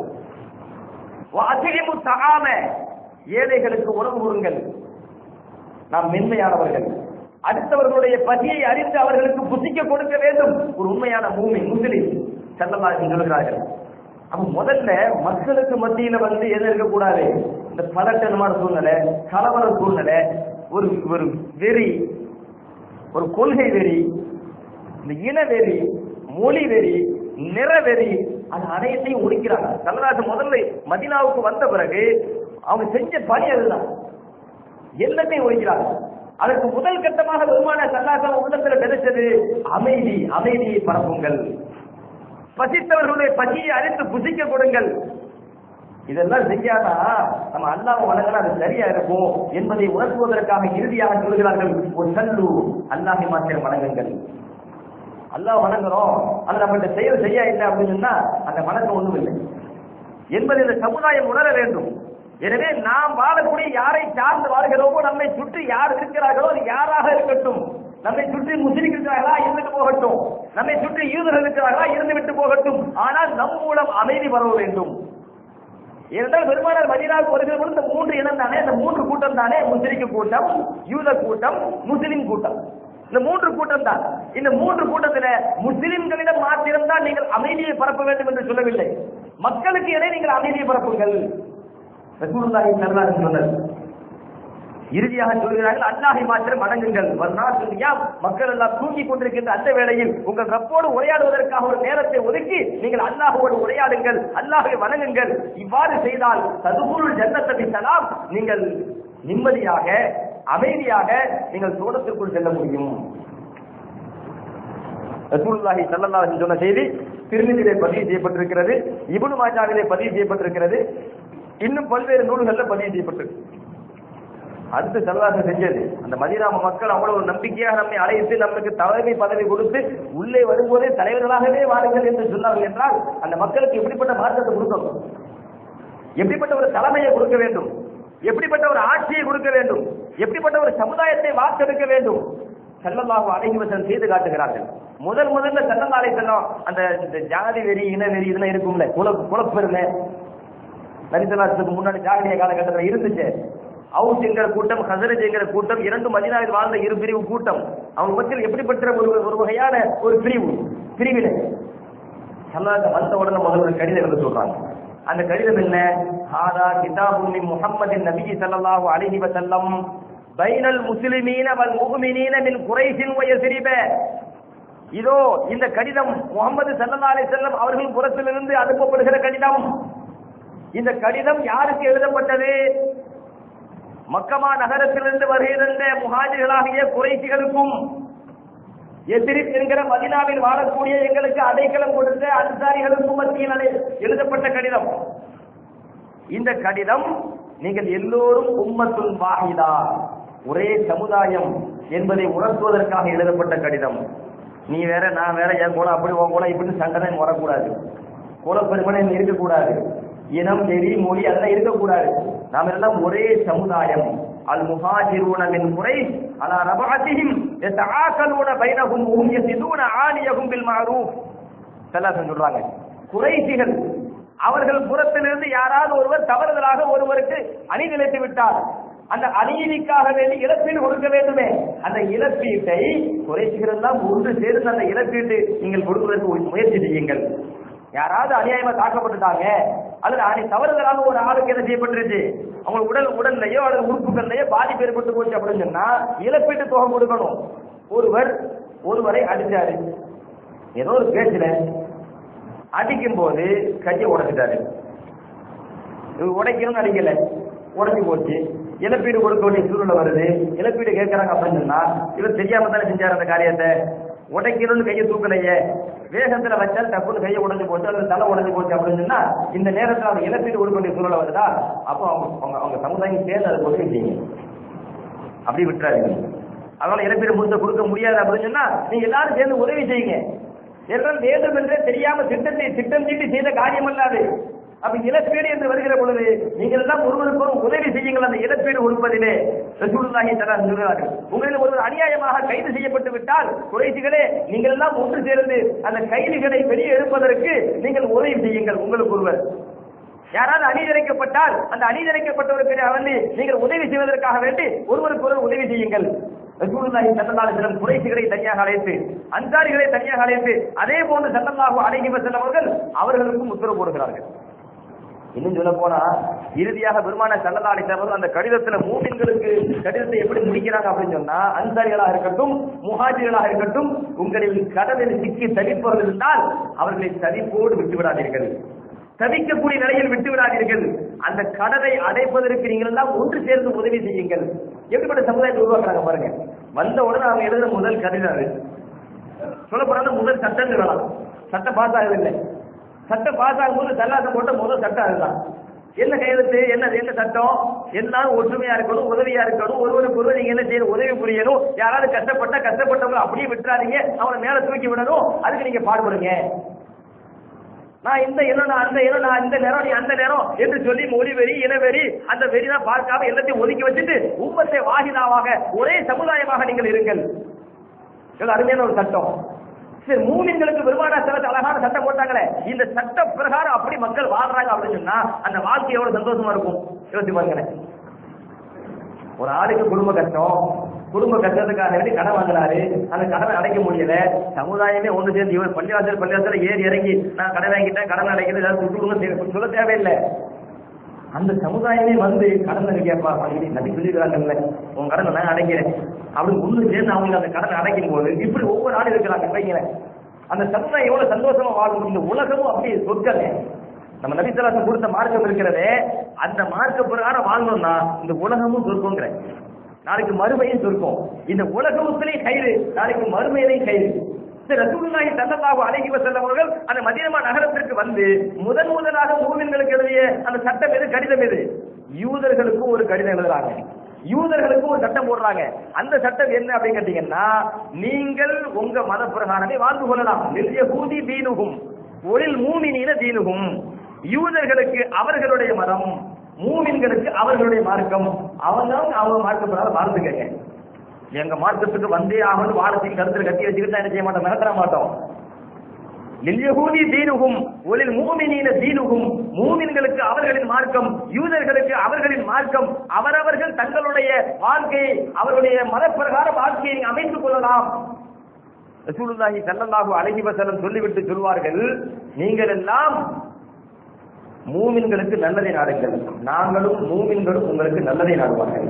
அதிகமு தகாம ஏழைகளுக்கு உணவு கூறுங்கள் நாம் மென்மையானவர்கள் அடுத்தவர்களுடைய பசியை அறிந்து அவர்களுக்கு புசிக்க கொடுக்க வேண்டும் ஒரு உண்மையான பூமி முஸ்லிம் செல்லமாக சொல்கிறார்கள் அப்ப முதல்ல மக்களுக்கு மத்தியில வந்து எது இருக்கக்கூடாது இந்த பதட்டமான சூழ்நிலை கலவர சூழ்நிலை ஒரு ஒரு வெறி ஒரு கொள்கை வெறி இந்த இன வெறி மொழி வெறி நிற வெறி அது அனைத்தையும் ஒழிக்கிறாங்க கல்லராஜ் முதல்ல மதினாவுக்கு வந்த பிறகு அவங்க செஞ்ச பணி அதுதான் எல்லாத்தையும் ஒழிக்கிறாங்க அதற்கு முதல் கட்டமாக பெருமான சல்லாசம் உள்ளத்துல விதைச்சது அமைதி அமைதியை பரப்புங்கள் பசித்தவர்களுடைய பசியை அறிந்து புசிக்க கொடுங்கள் இதெல்லாம் செய்யாதா நம்ம அல்லாஹ் வணங்கினா அது சரியா இருக்கும் என்பதை உணர்த்துவதற்காக இறுதியாக சொல்கிறார்கள் ஒரு சல்லு அல்லாஹை மாத்திரம் வணங்குங்கள் அல்லாஹ் வணங்குறோம் அது நம்மகிட்ட செயல் செய்ய இல்லை அப்படின்னு சொன்னா அந்த வணக்கம் ஒண்ணும் இல்லை என்பதை இந்த சமுதாயம் உணர வேண்டும் எனவே நாம் வாழக்கூடிய யாரை சார்ந்து வாழ்கிறோமோ நம்மை சுற்றி யார் இருக்கிறார்களோ அது யாராக இருக்கட்டும் நம்மை சுற்றி முஸ்லிம் இருக்கிறார்களா இருந்துட்டு போகட்டும் நம்மை சுற்றி யூதர்கள் இருக்கிறார்களா இருந்து விட்டு போகட்டும் ஆனால் நம் மூலம் அமைதி வர வேண்டும் ஏனென்றால் பெருமானார் மதீனாவுக்கு வருகிற பொழுது இந்த மூன்று இனம் தானே இந்த மூன்று கூட்டம் தானே முஸ்லிக்கு கூட்டம் யூத கூட்டம் முஸ்லிம் கூட்டம் இந்த மூன்று கூட்டம் தான் இந்த மூன்று கூட்டத்தில் முஸ்லிம்களிடம் மாத்திரம்தான் நீங்கள் அமைதியை பரப்ப வேண்டும் என்று சொல்லவில்லை மக்களுக்கு இடையே நீங்கள் அமைதியை பரப்புங்கள் ரசூலுல்லாஹி ஸல்லல்லாஹு அலைஹி வஸல்லம் இறுதியாக சொல்கிறார்கள் அல்லாஹை மாத்திரம் வணங்குங்கள் வர்ணாசியா மக்கள் எல்லாம் தூங்கிக் கொண்டிருக்கின்ற அந்த வேளையில் உங்கள் ரப்போடு உரையாடுவதற்காக ஒரு நேரத்தை ஒதுக்கி நீங்கள் அல்லாஹோடு உரையாடுங்கள் அல்லாஹை வணங்குங்கள் இவ்வாறு செய்தால் சதுகுருள் ஜன்னத்தபி சலாம் நீங்கள் நிம்மதியாக அமைதியாக நீங்கள் சோழத்திற்குள் செல்ல முடியும் ரசூலுல்லாஹி ஸல்லல்லாஹு அலைஹி சொன்ன செய்தி திருமதியிலே பதிவு செய்யப்பட்டிருக்கிறது இப்னு மாஜாவிலே பதிவு செய்யப்பட்டிருக்கிறது இன்னும் பல்வேறு நூல்களில் பதிவு செய்யப்பட்டிருக்கு அடுத்து செல்லாச செஞ்சது அந்த மதிராம மக்கள் அவ்வளவு ஒரு நம்பிக்கையாக நம்மை அழைத்து நமக்கு தலைமை பதவி கொடுத்து உள்ளே வரும்போதே தலைவர்களாகவே வாருங்கள் என்று சொன்னார்கள் என்றால் அந்த மக்களுக்கு எப்படிப்பட்ட மாற்றத்தை கொடுக்கணும் எப்படிப்பட்ட ஒரு தலைமையை கொடுக்க வேண்டும் எப்படிப்பட்ட ஒரு ஆட்சியை கொடுக்க வேண்டும் எப்படிப்பட்ட ஒரு சமுதாயத்தை வார்த்தெடுக்க வேண்டும் செல்லல்லாஹு அழகி வசனம் செய்து காட்டுகிறார்கள் முதல் முதல்ல செல்லல்லாலை செல்லம் அந்த இந்த ஜாதி வெறி இன வெறி இதெல்லாம் இருக்கும்ல குல குலப்பெருமை நரிசலாசத்துக்கு முன்னாடி ஜாகிரிய காலகட்டத்தில் இருந்துச்சு அவுஸ் என்கிற கூட்டம் ஹசரஜ் என்கிற கூட்டம் இரண்டு மதினாவில் வாழ்ந்த இரு பிரிவு கூட்டம் அவங்க மத்தியில் எப்படிப்பட்ட ஒரு ஒரு வகையான ஒரு பிரிவு பிரிவினை சல்லாத வந்த உடனே முதல்ல ஒரு கடிதம் எழுத சொல்றாங்க அந்த கடிதம் என்ன ஹாதா கிதாபும் மின் முஹம்மதின் நபி ஸல்லல்லாஹு அலைஹி வஸல்லம் பைனல் முஸ்லிமீன வல் முஃமினீன மின் குறைஷின் வ யஸ்ரிப இதோ இந்த கடிதம் முகமது ஸல்லல்லாஹு அலைஹி வஸல்லம் அவர்கள் புறத்திலிருந்து அனுப்பப்படுகிற கடிதம் இந்த கடிதம் யாருக்கு எழுதப்பட்டது மக்கமா நகரத்திலிருந்து வருகின்ற முஹாஜிர்களாகிய குறைசிகளுக்கும் எதிரிப் என்கிற மதினாவில் வாழக்கூடிய எங்களுக்கு அடைக்கலம் கொடுத்த அன்சாரிகளுக்கும் மத்தியில் அடை- எழுதப்பட்ட கடிதம் இந்த கடிதம் நீங்கள் எல்லோரும் உம்மத்துல் வாஹிதா ஒரே சமுதாயம் என்பதை உணர்த்துவதற்காக எழுதப்பட்ட கடிதம் நீ வேற நான் வேற என் கூட அப்படி உன் கூட இப்படின்னு சண்டை வரக்கூடாது குலப்பெருமனை இருக்கக்கூடாது இனம் வெறி மொழி அதெல்லாம் இருக்கக்கூடாது நாம் எல்லாம் ஒரே சமுதாயம் அல் முஹாஜிரூன மின் குறைஷ் அலா ரபஅத்திஹிம் யதஆகலூன பைனஹும் வஹும் யஸிதூன ஆலியஹும் பில் மஅரூஃப் சல்லாசன் சொல்றாங்க குறைசிகள் அவர்கள் புறத்திலிருந்து யாராவது ஒருவர் தவறுதலாக ஒருவருக்கு அணிநிலைத்து விட்டார் அந்த அநீதிக்காக வேண்டி இழப்பீடு கொடுக்க வேண்டுமே அந்த இழப்பீட்டை குறைசிகள் எல்லாம் ஒன்று சேர்ந்து அந்த இழப்பீட்டு நீங்கள் கொடுப்பதற்கு ஒரு முயற்சி செய்யுங்கள் யாராவது அநியாயமா தாக்கப்பட்டுட்டாங்க அல்லது அணி தவறுதலாக ஒரு ஆளுக்கு என்ன செய்யப்பட்டிருச்சு அவங்க உடல் உடல்லையோ அல்லது உறுப்புகள்லையோ பாதிப்பு ஏற்பட்டு போச்சு அப்படின்னு சொன்னா இழப்பீட்டு தொகை கொடுக்கணும் ஒருவர் ஒருவரை அடிச்சாரு ஏதோ ஒரு பேச்சுல அடிக்கும் போது கையை உடைச்சிட்டாரு இவர் உடைக்கணும்னு அடிக்கல உடைஞ்சு போச்சு இழப்பீடு கொடுக்க வேண்டிய சூழ்நிலை வருது இழப்பீடு கேட்கறாங்க அப்படின்னு சொன்னா இவர் தெரியாம தானே செஞ்சார் அந்த காரியத்தை உடைக்கணும்னு கையை தூக்கலையே வேகத்துல வச்சால் டப்புன்னு கையை உடைஞ்சு போச்சு அல்லது தலை உடைஞ்சு போச்சு அப்படின்னு சொன்னா இந்த நேரத்துல அவங்க இழப்பீடு கொடுக்க வேண்டிய சூழ்நிலை வருதா அப்போ அவங்க அவங்க அவங்க சமுதாயம் சேர்ந்து அதை உதவி செய்யுங்க அப்படி விட்டுறாதீங்க அதனால இழப்பீடு முழுக்க கொடுக்க முடியாது அப்படின்னு சொன்னா நீங்க எல்லாரும் சேர்ந்து உதவி செய்யுங்க எல்லாம் வேண்டும் என்றே தெரியாம திட்டத்தை திட்டம் தீட்டி செய்த காரியம் அல்லாது அப்ப இழப்பீடு என்று வருகிற பொழுது நீங்கள் எல்லாம் ஒருவருக்கு ஒரு உதவி செய்யுங்கள் அந்த இழப்பீடு கொடுப்பதிலே ரசூலுல்லாஹி தஆலா சொல்கிறார்கள் உங்களில் ஒருவர் அநியாயமாக கைது செய்யப்பட்டு விட்டால் குறைசிகளே நீங்கள் எல்லாம் ஒன்று சேர்ந்து அந்த கைதிகளை வெளியே எடுப்பதற்கு நீங்கள் உதவி செய்யுங்கள் உங்களுக்கு ஒருவர் யாராவது அநீதிரைக்கப்பட்டால் அந்த அநீதிரைக்கப்பட்டவருக்கு வந்து நீங்கள் உதவி செய்வதற்காக வேண்டி ஒருவருக்கு ஒருவர் உதவி செய்யுங்கள் ரசூலுல்லாஹி ஸல்லல்லாஹு அலைஹி வஸல்லம் குறைஷிகளை தனியாக அழைத்து அன்சாரிகளை தனியாக அழைத்து அதே போன்று ஸல்லல்லாஹு அலைஹி வஸல்லம் அவர்கள் அவர்களுக்கும் உத்தரவு போடுகிறார்கள் இன்னும் சொல்ல போனா இறுதியாக பெருமான சல்லல்லா அலிசல்லம் அந்த கடிதத்துல மூமின்களுக்கு கடிதத்தை எப்படி முடிக்கிறாங்க அப்படின்னு சொன்னா அன்சாரிகளாக இருக்கட்டும் முஹாஜிர்களாக இருக்கட்டும் உங்களில் கடலில் சிக்கி தவிப்பவர்கள் இருந்தால் அவர்களை தவிப்போடு விட்டு விடாதீர்கள் தவிக்கக்கூடிய நிலையில் விட்டு விடாதீர்கள் அந்த கடலை அடைப்பதற்கு நீங்கள் எல்லாம் ஒன்று சேர்ந்து உதவி செய்யுங்கள் எப்படிப்பட்ட சமுதாயத்தை உருவாக்குறாங்க பாருங்க வந்த உடனே அவங்க எழுதுற முதல் கடிதம் அது சொல்லப்படாத முதல் சட்டங்கள் வேணாம் சட்டம் பாஸ் ஆகவில்லை சட்டம் பாஸ் ஆகும்போது சல்லாசம் போட்ட முதல் சட்டம் அதுதான் என்ன கையெழுத்து என்ன என்ன சட்டம் எல்லாரும் ஒற்றுமையா இருக்கணும் உதவியா இருக்கணும் ஒருவருக்கு ஒருவர் நீங்க என்ன செய்யணும் உதவி புரியணும் யாராவது கஷ்டப்பட்டா கஷ்டப்பட்டவங்க அப்படியே விட்டுறாதீங்க அவனை மேல தூக்கி விடணும் அதுக்கு நீங்க பாடுபடுங்க நான் இந்த இனம் நான் அந்த இனம் நான் இந்த நேரம் நீ அந்த நேரம் என்று சொல்லி மொழி வெறி இன வெறி அந்த வெறி தான் பார்க்காம எல்லாத்தையும் ஒதுக்கி வச்சுட்டு உம்மத்தை வாகிதாவாக ஒரே சமுதாயமாக நீங்கள் இருங்கள் இது அருமையான ஒரு சட்டம் சரி மூமின்களுக்கு பெருமான சிலத்து அழகான சட்டம் போட்டாங்களே இந்த சட்ட பிரகாரம் அப்படி மக்கள் வாழ்றாங்க அப்படின்னு சொன்னா அந்த வாழ்க்கை எவ்வளவு சந்தோஷமா இருக்கும் யோசிச்சு பாருங்களேன் ஒரு ஆளுக்கு குடும்ப கஷ்டம் குடும்ப கஷ்டத்துக்காக வேண்டி கடன் வாங்கினாரு அந்த கடனை அடைக்க முடியல சமுதாயமே ஒன்று சேர்ந்து இவர் பள்ளிவாசல் பள்ளிவாசல் ஏறி இறங்கி நான் கடன் வாங்கிட்டேன் கடன் அடைக்கிறது ஏதாவது சுட்டு கொடுங்க சொல்ல தேவையில்லை அந்த சமுதாயமே வந்து கடனை கேட்பா அப்படி நபி சொல்லிடுறாங்கல்ல உன் கடனை நான் அடைக்கிறேன் அப்படி ஒண்ணு சேர்ந்து அவங்க அந்த கடனை அடைக்கும் போது இப்படி ஒவ்வொரு ஆள் இருக்கிறாங்க வைங்களேன் அந்த சமுதாயம் எவ்வளவு சந்தோஷமா வாழும் இந்த உலகமும் அப்படியே சொற்கமே நம்ம நபிசலாசம் கொடுத்த மார்க்கம் இருக்கிறதே அந்த மார்க்க பிரகாரம் வாழ்ந்தோம்னா இந்த உலகமும் சொர்க்கங்கிற நாளைக்கு மறுமையும் சொர்க்கம் இந்த உலகத்திலையும் கயிறு நாளைக்கு மறுமையிலையும் கயிறு இந்த ரசூலுல்லாஹி ஸல்லல்லாஹு அலைஹி வஸல்லம் அவர்கள் அந்த மதீனா நகரத்திற்கு வந்து முதன் முதலாக மூமின்களுக்கு எழுதிய அந்த சட்டம் எது கடிதம் எது யூதர்களுக்கும் ஒரு கடிதம் எழுதுறாங்க யூதர்களுக்கும் ஒரு சட்டம் போடுறாங்க அந்த சட்டம் என்ன அப்படின்னு கேட்டீங்கன்னா நீங்கள் உங்க மத பிரகாரமே வாழ்ந்து கொள்ளலாம் யஹூதி தீனுகும் ஒளில் மூமினீன தீனுகும் யூதர்களுக்கு அவர்களுடைய மதம் மூமின்களுக்கு அவர்களுடைய மார்க்கம் அவங்க அவங்க மார்க்க பிரகாரம் வாழ்ந்துக்கங்க எங்க மார்க்கத்துக்கு வந்தே ஆகணும் வாழத்தையும் கருத்துல கட்டி வச்சுக்கிட்டு என்ன செய்ய மாட்டோம் மிரட்டற மாட்டோம் லில்யஹூதி தீனுகும் ஒலில் மூமினீன தீனுகும் மூமின்களுக்கு அவர்களின் மார்க்கம் யூதர்களுக்கு அவர்களின் மார்க்கம் அவரவர்கள் தங்களுடைய வாழ்க்கையை அவர்களுடைய மதப்பிரகார வாழ்க்கையை அமைத்துக் கொள்ளலாம் ரசூலுல்லாஹி ஸல்லல்லாஹு அலைஹி வஸல்லம் சொல்லிவிட்டு சொல்வார்கள் நீங்கள் எல்லாம் மூமின்களுக்கு நல்லதை நாடுங்கள் நாங்களும் மூமின்களும் உங்களுக்கு நல்லதை நாடுவார்கள்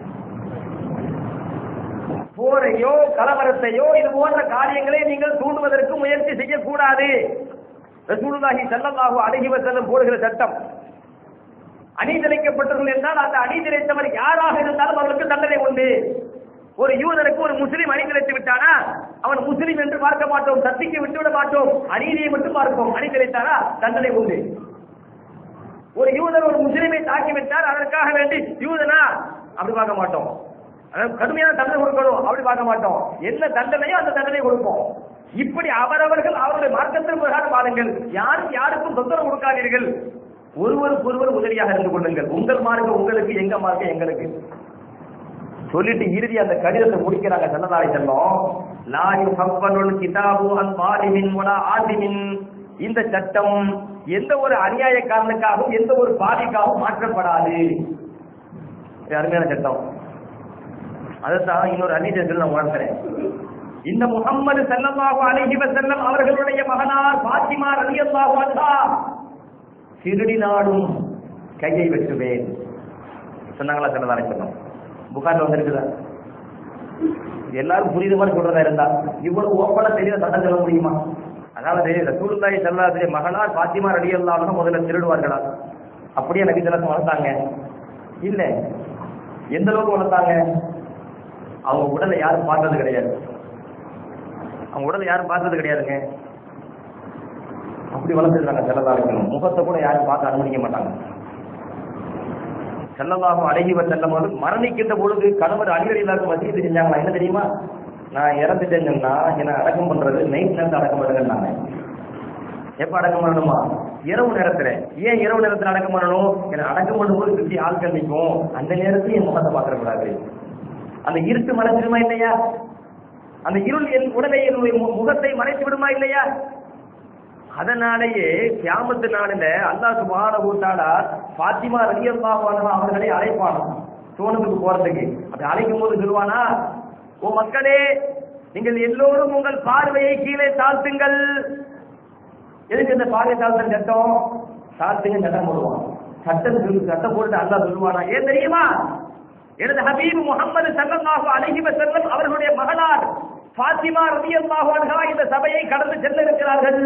போரையோ கலவரத்தையோ இது போன்ற காரியங்களை நீங்கள் தூண்டுவதற்கு முயற்சி செய்யக்கூடாது ரசூலுல்லாஹி ஸல்லல்லாஹு அலைஹி வஸல்லம் போடுகிற சட்டம் அநீதிழைக்கப்பட்டவர்கள் என்றால் அந்த அநீதிழைத்தவர் யாராக இருந்தாலும் அவர்களுக்கு தண்டனை உண்டு ஒரு யூதனுக்கு ஒரு முஸ்லீம் அணிதிரைத்து விட்டானா அவன் முஸ்லீம் என்று பார்க்க மாட்டோம் சத்திக்கு விட்டுவிட மாட்டோம் அநீதியை மட்டும் பார்ப்போம் அணிதிரைத்தானா தண்டனை உண்டு ஒரு யூதர் ஒரு முஸ்லீமை தாக்கிவிட்டால் அதற்காக வேண்டி யூதனா அப்படி பார்க்க மாட்டோம் அதாவது கடுமையான தண்டனை கொடுக்கணும் அப்படி பார்க்க மாட்டோம் என்ன தண்டனையோ அந்த தண்டனை கொடுப்போம் இப்படி அவரவர்கள் அவருடைய மார்க்கத்தின் பிரகாரம் பாருங்கள் யாரும் யாருக்கும் தொந்தரவு கொடுக்காதீர்கள் ஒருவருக்கு ஒருவர் உதவியாக இருந்து கொள்ளுங்கள் உங்கள் மார்க்கம் உங்களுக்கு எங்க மார்க்கம் எங்களுக்கு சொல்லிட்டு இறுதி அந்த கடிதத்தை முடிக்கிறாங்க சன்னதாரி செல்லம் லாயு ஹப்பனுல் கிதாபு அன் மாலிமின் வலா ஆதிமின் இந்த சட்டம் எந்த ஒரு அநியாயக்காரனுக்காகவும் எந்த ஒரு பாதிக்காகவும் மாற்றப்படாது இது அருமையான சட்டம் அதைத்தான் இன்னொரு அநீதத்தில் நான் உணர்த்துறேன் இந்த முகம்மது ஸல்லல்லாஹு அலைஹி வஸல்லம் அவர்களுடைய மகனார் பாத்திமா ரலியல்லாஹு அன்ஹா சிறுடி நாடும் கையை வெட்டுவேன் சொன்னாங்களா சொன்னதானே சொன்னோம் புகார்ல வந்திருக்குதா எல்லாரும் புரியுத மாதிரி சொல்றதா இருந்தா இவ்வளவு ஓப்பனா தெரியல சட்டம் சொல்ல முடியுமா அதாவது ரசூலுல்லாஹி ஸல்லல்லாஹு அலைஹி மகனார் பாத்திமா ரலியல்லாஹு அன்ஹா முதல்ல திருடுவார்களா அப்படியே நபி ஸல்லல்லாஹு வளர்த்தாங்க இல்ல எந்த அளவுக்கு வளர்த்தாங்க அவங்க உடலை யாரும் பார்த்தது கிடையாது அவங்க உடலை யாரும் பார்த்தது கிடையாதுங்க அப்படி வளர்த்துருக்காங்க செல்லதா இருக்கணும் முகத்தை கூட யாரும் பார்த்து அனுமதிக்க மாட்டாங்க செல்லதாக அழகிவ செல்லும் போது மரணிக்கின்ற பொழுது கணவர் அடிக்கடி எல்லாருக்கும் வசதி செஞ்சாங்களா என்ன தெரியுமா நான் இறந்துட்டேங்கன்னா என்ன அடக்கம் பண்றது நைட் நேரத்தில் அடக்கம் பண்ணுங்கன்னாங்க எப்ப அடக்கம் பண்ணணுமா இரவு நேரத்துல ஏன் இரவு நேரத்துல அடக்கம் பண்ணணும் என்ன அடக்கம் பண்ணும்போது சுற்றி ஆட்கள் நிற்கும் அந்த நேரத்துல என் முகத்தை பார்க்கற கூடாது அந்த இருட்டு மறைச்சிருமா இல்லையா அந்த இருள் என் உடலை என்னுடைய மு- முகத்தை மறைத்து விடுமா இல்லையா அதனாலேயே கியாமத்து நாளில அல்லாஹ் சுப்ஹானஹு வ தஆலா ஃபாத்திமா ரலியல்லாஹு அன்ஹா அவர்களை அழைப்பான் சோனத்துக்கு போறதுக்கு அப்படி அழைக்கும் போது சொல்லுவானா ஓ மக்களே நீங்கள் எல்லோரும் உங்கள் பார்வையை கீழே தாழ்த்துங்கள் எதுக்கு இந்த பார்வை தாழ்த்தல் சட்டம் தாழ்த்துங்க சட்டம் போடுவான் சட்டம் சொல்லு சட்டம் போட்டு அல்லாஹ் சொல்லுவானா ஏன் தெரியுமா எனது ஹபீப் முகமது ஸல்லல்லாஹு அலைஹி வஸல்லம் அவர்களுடைய மகளார் ஃபாத்திமா ரலியல்லாஹு அன்ஹா இந்த சபையை கடந்து செல்ல இருக்கிறார்கள்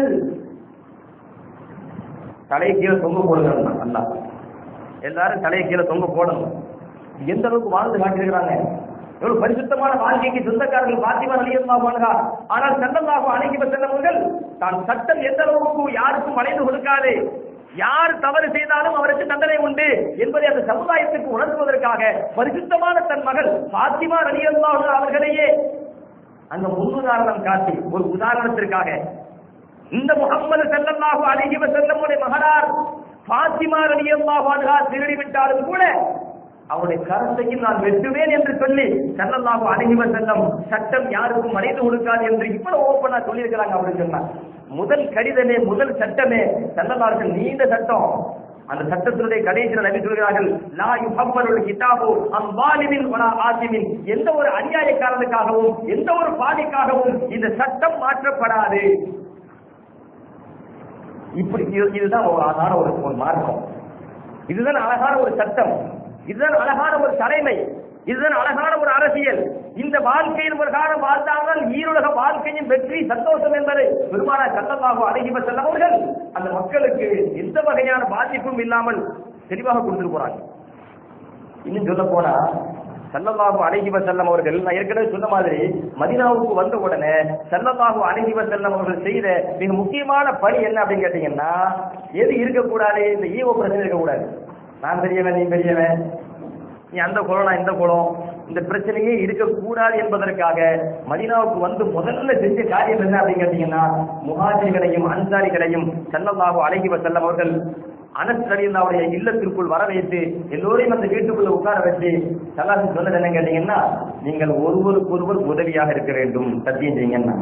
தலையை கீழே தொங்க போடுங்க அல்லாஹ் எல்லாரும் தலையை கீழே தொங்க போடணும் எந்த அளவுக்கு வாழ்ந்து காட்டியிருக்கிறாங்க எவ்வளவு பரிசுத்தமான வாழ்க்கைக்கு சொந்தக்காரர்கள் பாத்திமா ரலியல்லாஹு அன்ஹா ஆனால் ஸல்லல்லாஹு அலைஹி வஸல்லம் அவர்கள் தான் சட்டம் எந்த அளவுக்கு யாருக்கும் வளைந்து கொடுக்காது யார் தவறு செய்தாலும் அவருக்கு தண்டனை உண்டு என்பதை அந்த சமுதாயத்துக்கு உணர்த்துவதற்காக பரிசுத்தமான தன் மகள் பாத்திமா ரலியல்லாஹு அன்ஹா அவர்களையே அங்க முன்னுதாரணம் காட்டி ஒரு உதாரணத்திற்காக இந்த முகம்மது ஸல்லல்லாஹு அலைஹி வஸல்லம் உடைய மகனார் ஃபாத்திமா ரலியல்லாஹு அன்ஹா திருடி விட்டாலும் கூட அவருடைய கரத்தையும் நான் வெட்டுவேன் என்று சொல்லி ஸல்லல்லாஹு அலைஹி வஸல்லம் சட்டம் யாருக்கும் மறைத்து கொடுக்காது என்று இவ்வளவு ஓப்பனா சொல்லி இருக்கிறாங்க அப்படின்னு சொன்னா முதல் கடிதமே முதல் சட்டமே ஸல்லல்லாஹு நீண்ட சட்டம் அந்த சட்டத்தினுடைய கடைசியில் நபி சொல்கிறார்கள் லா யுஹம்மலுல் கிதாபு அம் வாலிமின் வலா ஆசிமின் எந்த ஒரு அநியாயக்காரனுக்காகவும் எந்த ஒரு பாதிக்காகவும் இந்த சட்டம் மாற்றப்படாது இப்படி இது- இதுதான் ஒரு அழகான ஒரு ஒரு மார்க்கம் இதுதான் அழகான ஒரு சட்டம் இதுதான் அழகான ஒரு தலைமை இதுதான் அழகான ஒரு அரசியல் இந்த வாழ்க்கையில் ஒரு காலம் வாழ்ந்தால்தான் ஈருலக வாழ்க்கையின் வெற்றி சந்தோஷம் என்பதை பெருமான சட்டமாக அடங்கி செல்லும் அவர்கள் அந்த மக்களுக்கு எந்த வகையான பாதிப்பும் இல்லாமல் தெளிவாக கொடுத்துட்டு போறாங்க இன்னும் சொல்ல போனா சல்லல்லாஹு அலைஹி வஸல்லம் அவர்கள் நான் ஏற்கனவே சொன்ன மாதிரி மதீனாவுக்கு வந்த உடனே சல்லல்லாஹு அலைஹி வஸல்லம் அவர்கள் செய்த மிக முக்கியமான பணி என்ன அப்படின்னு கேட்டீங்கன்னா எது இருக்கக்கூடாது இந்த ஈவோ பிரச்சனை இருக்கக்கூடாது நான் பெரியவன் நீ பெரியவன் நீ அந்த குலம் நான் இந்த குலம் இந்த பிரச்சனையே இருக்கக்கூடாது என்பதற்காக மதீனாவுக்கு வந்து முதல்ல செஞ்ச காரியம் என்ன அப்படின்னு கேட்டீங்கன்னா முஹாஜிர்களையும் அன்சாரிகளையும் சல்லல்லாஹு அலைஹி வஸல்லம் அவர்கள் அனஸ் ரலியல்லாவுடைய இல்லத்திற்குள் வர வைத்து எல்லோரையும் அந்த வீட்டுக்குள்ள உட்கார வச்சு சல்லாசி சொன்னது என்ன கேட்டீங்கன்னா நீங்கள் ஒருவருக்கொருவர் உதவியாக இருக்க வேண்டும் சத்தியம் செய்யுங்கன்னா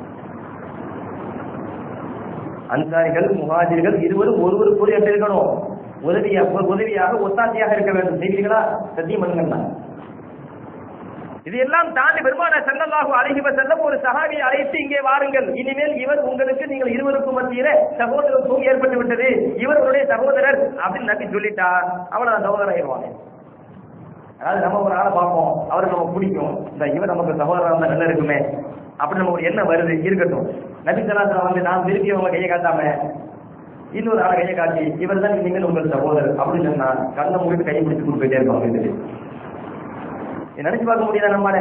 அன்சாரிகள் முஹாஜிர்கள் இருவரும் ஒருவருக்குரிய எப்படி இருக்கணும் உதவியாக உதவியாக ஒத்தாசையாக இருக்க வேண்டும் செய்வீர்களா சத்தியம் பண்ணுங்கன்னா இது எல்லாம் தாண்டி பெருமான செல்லல்லாஹு அழகி செல்லம் ஒரு சஹாபியை அழைத்து இங்கே வாருங்கள் இனிமேல் இவர் உங்களுக்கு நீங்கள் இருவருக்கும் மத்தியில சகோதரத்துவம் ஏற்பட்டு விட்டது இவர்களுடைய சகோதரர் அப்படின்னு நம்பி சொல்லிட்டா அவளை சகோதரர் ஆயிடுவாங்க அதாவது நம்ம ஒரு ஆளை பார்ப்போம் அவருக்கு நமக்கு பிடிக்கும் இந்த இவர் நமக்கு சகோதரர் இருந்தா நல்லா இருக்குமே அப்படி நம்ம ஒரு எண்ணம் வருது இருக்கட்டும் நபி சலாசலம் வந்து நான் விரும்பி அவங்க கையை காட்டாம இன்னொரு ஆளை கையை காட்டி இவர் தான் இனிமேல் உங்கள் சகோதரர் அப்படின்னு சொன்னா கண்ணை மூடிட்டு கையை பிடிச்சு கொண்டு போயிட்டே இருப்பாங்க இது நினைச்சு பார்க்க முடியாத நம்மால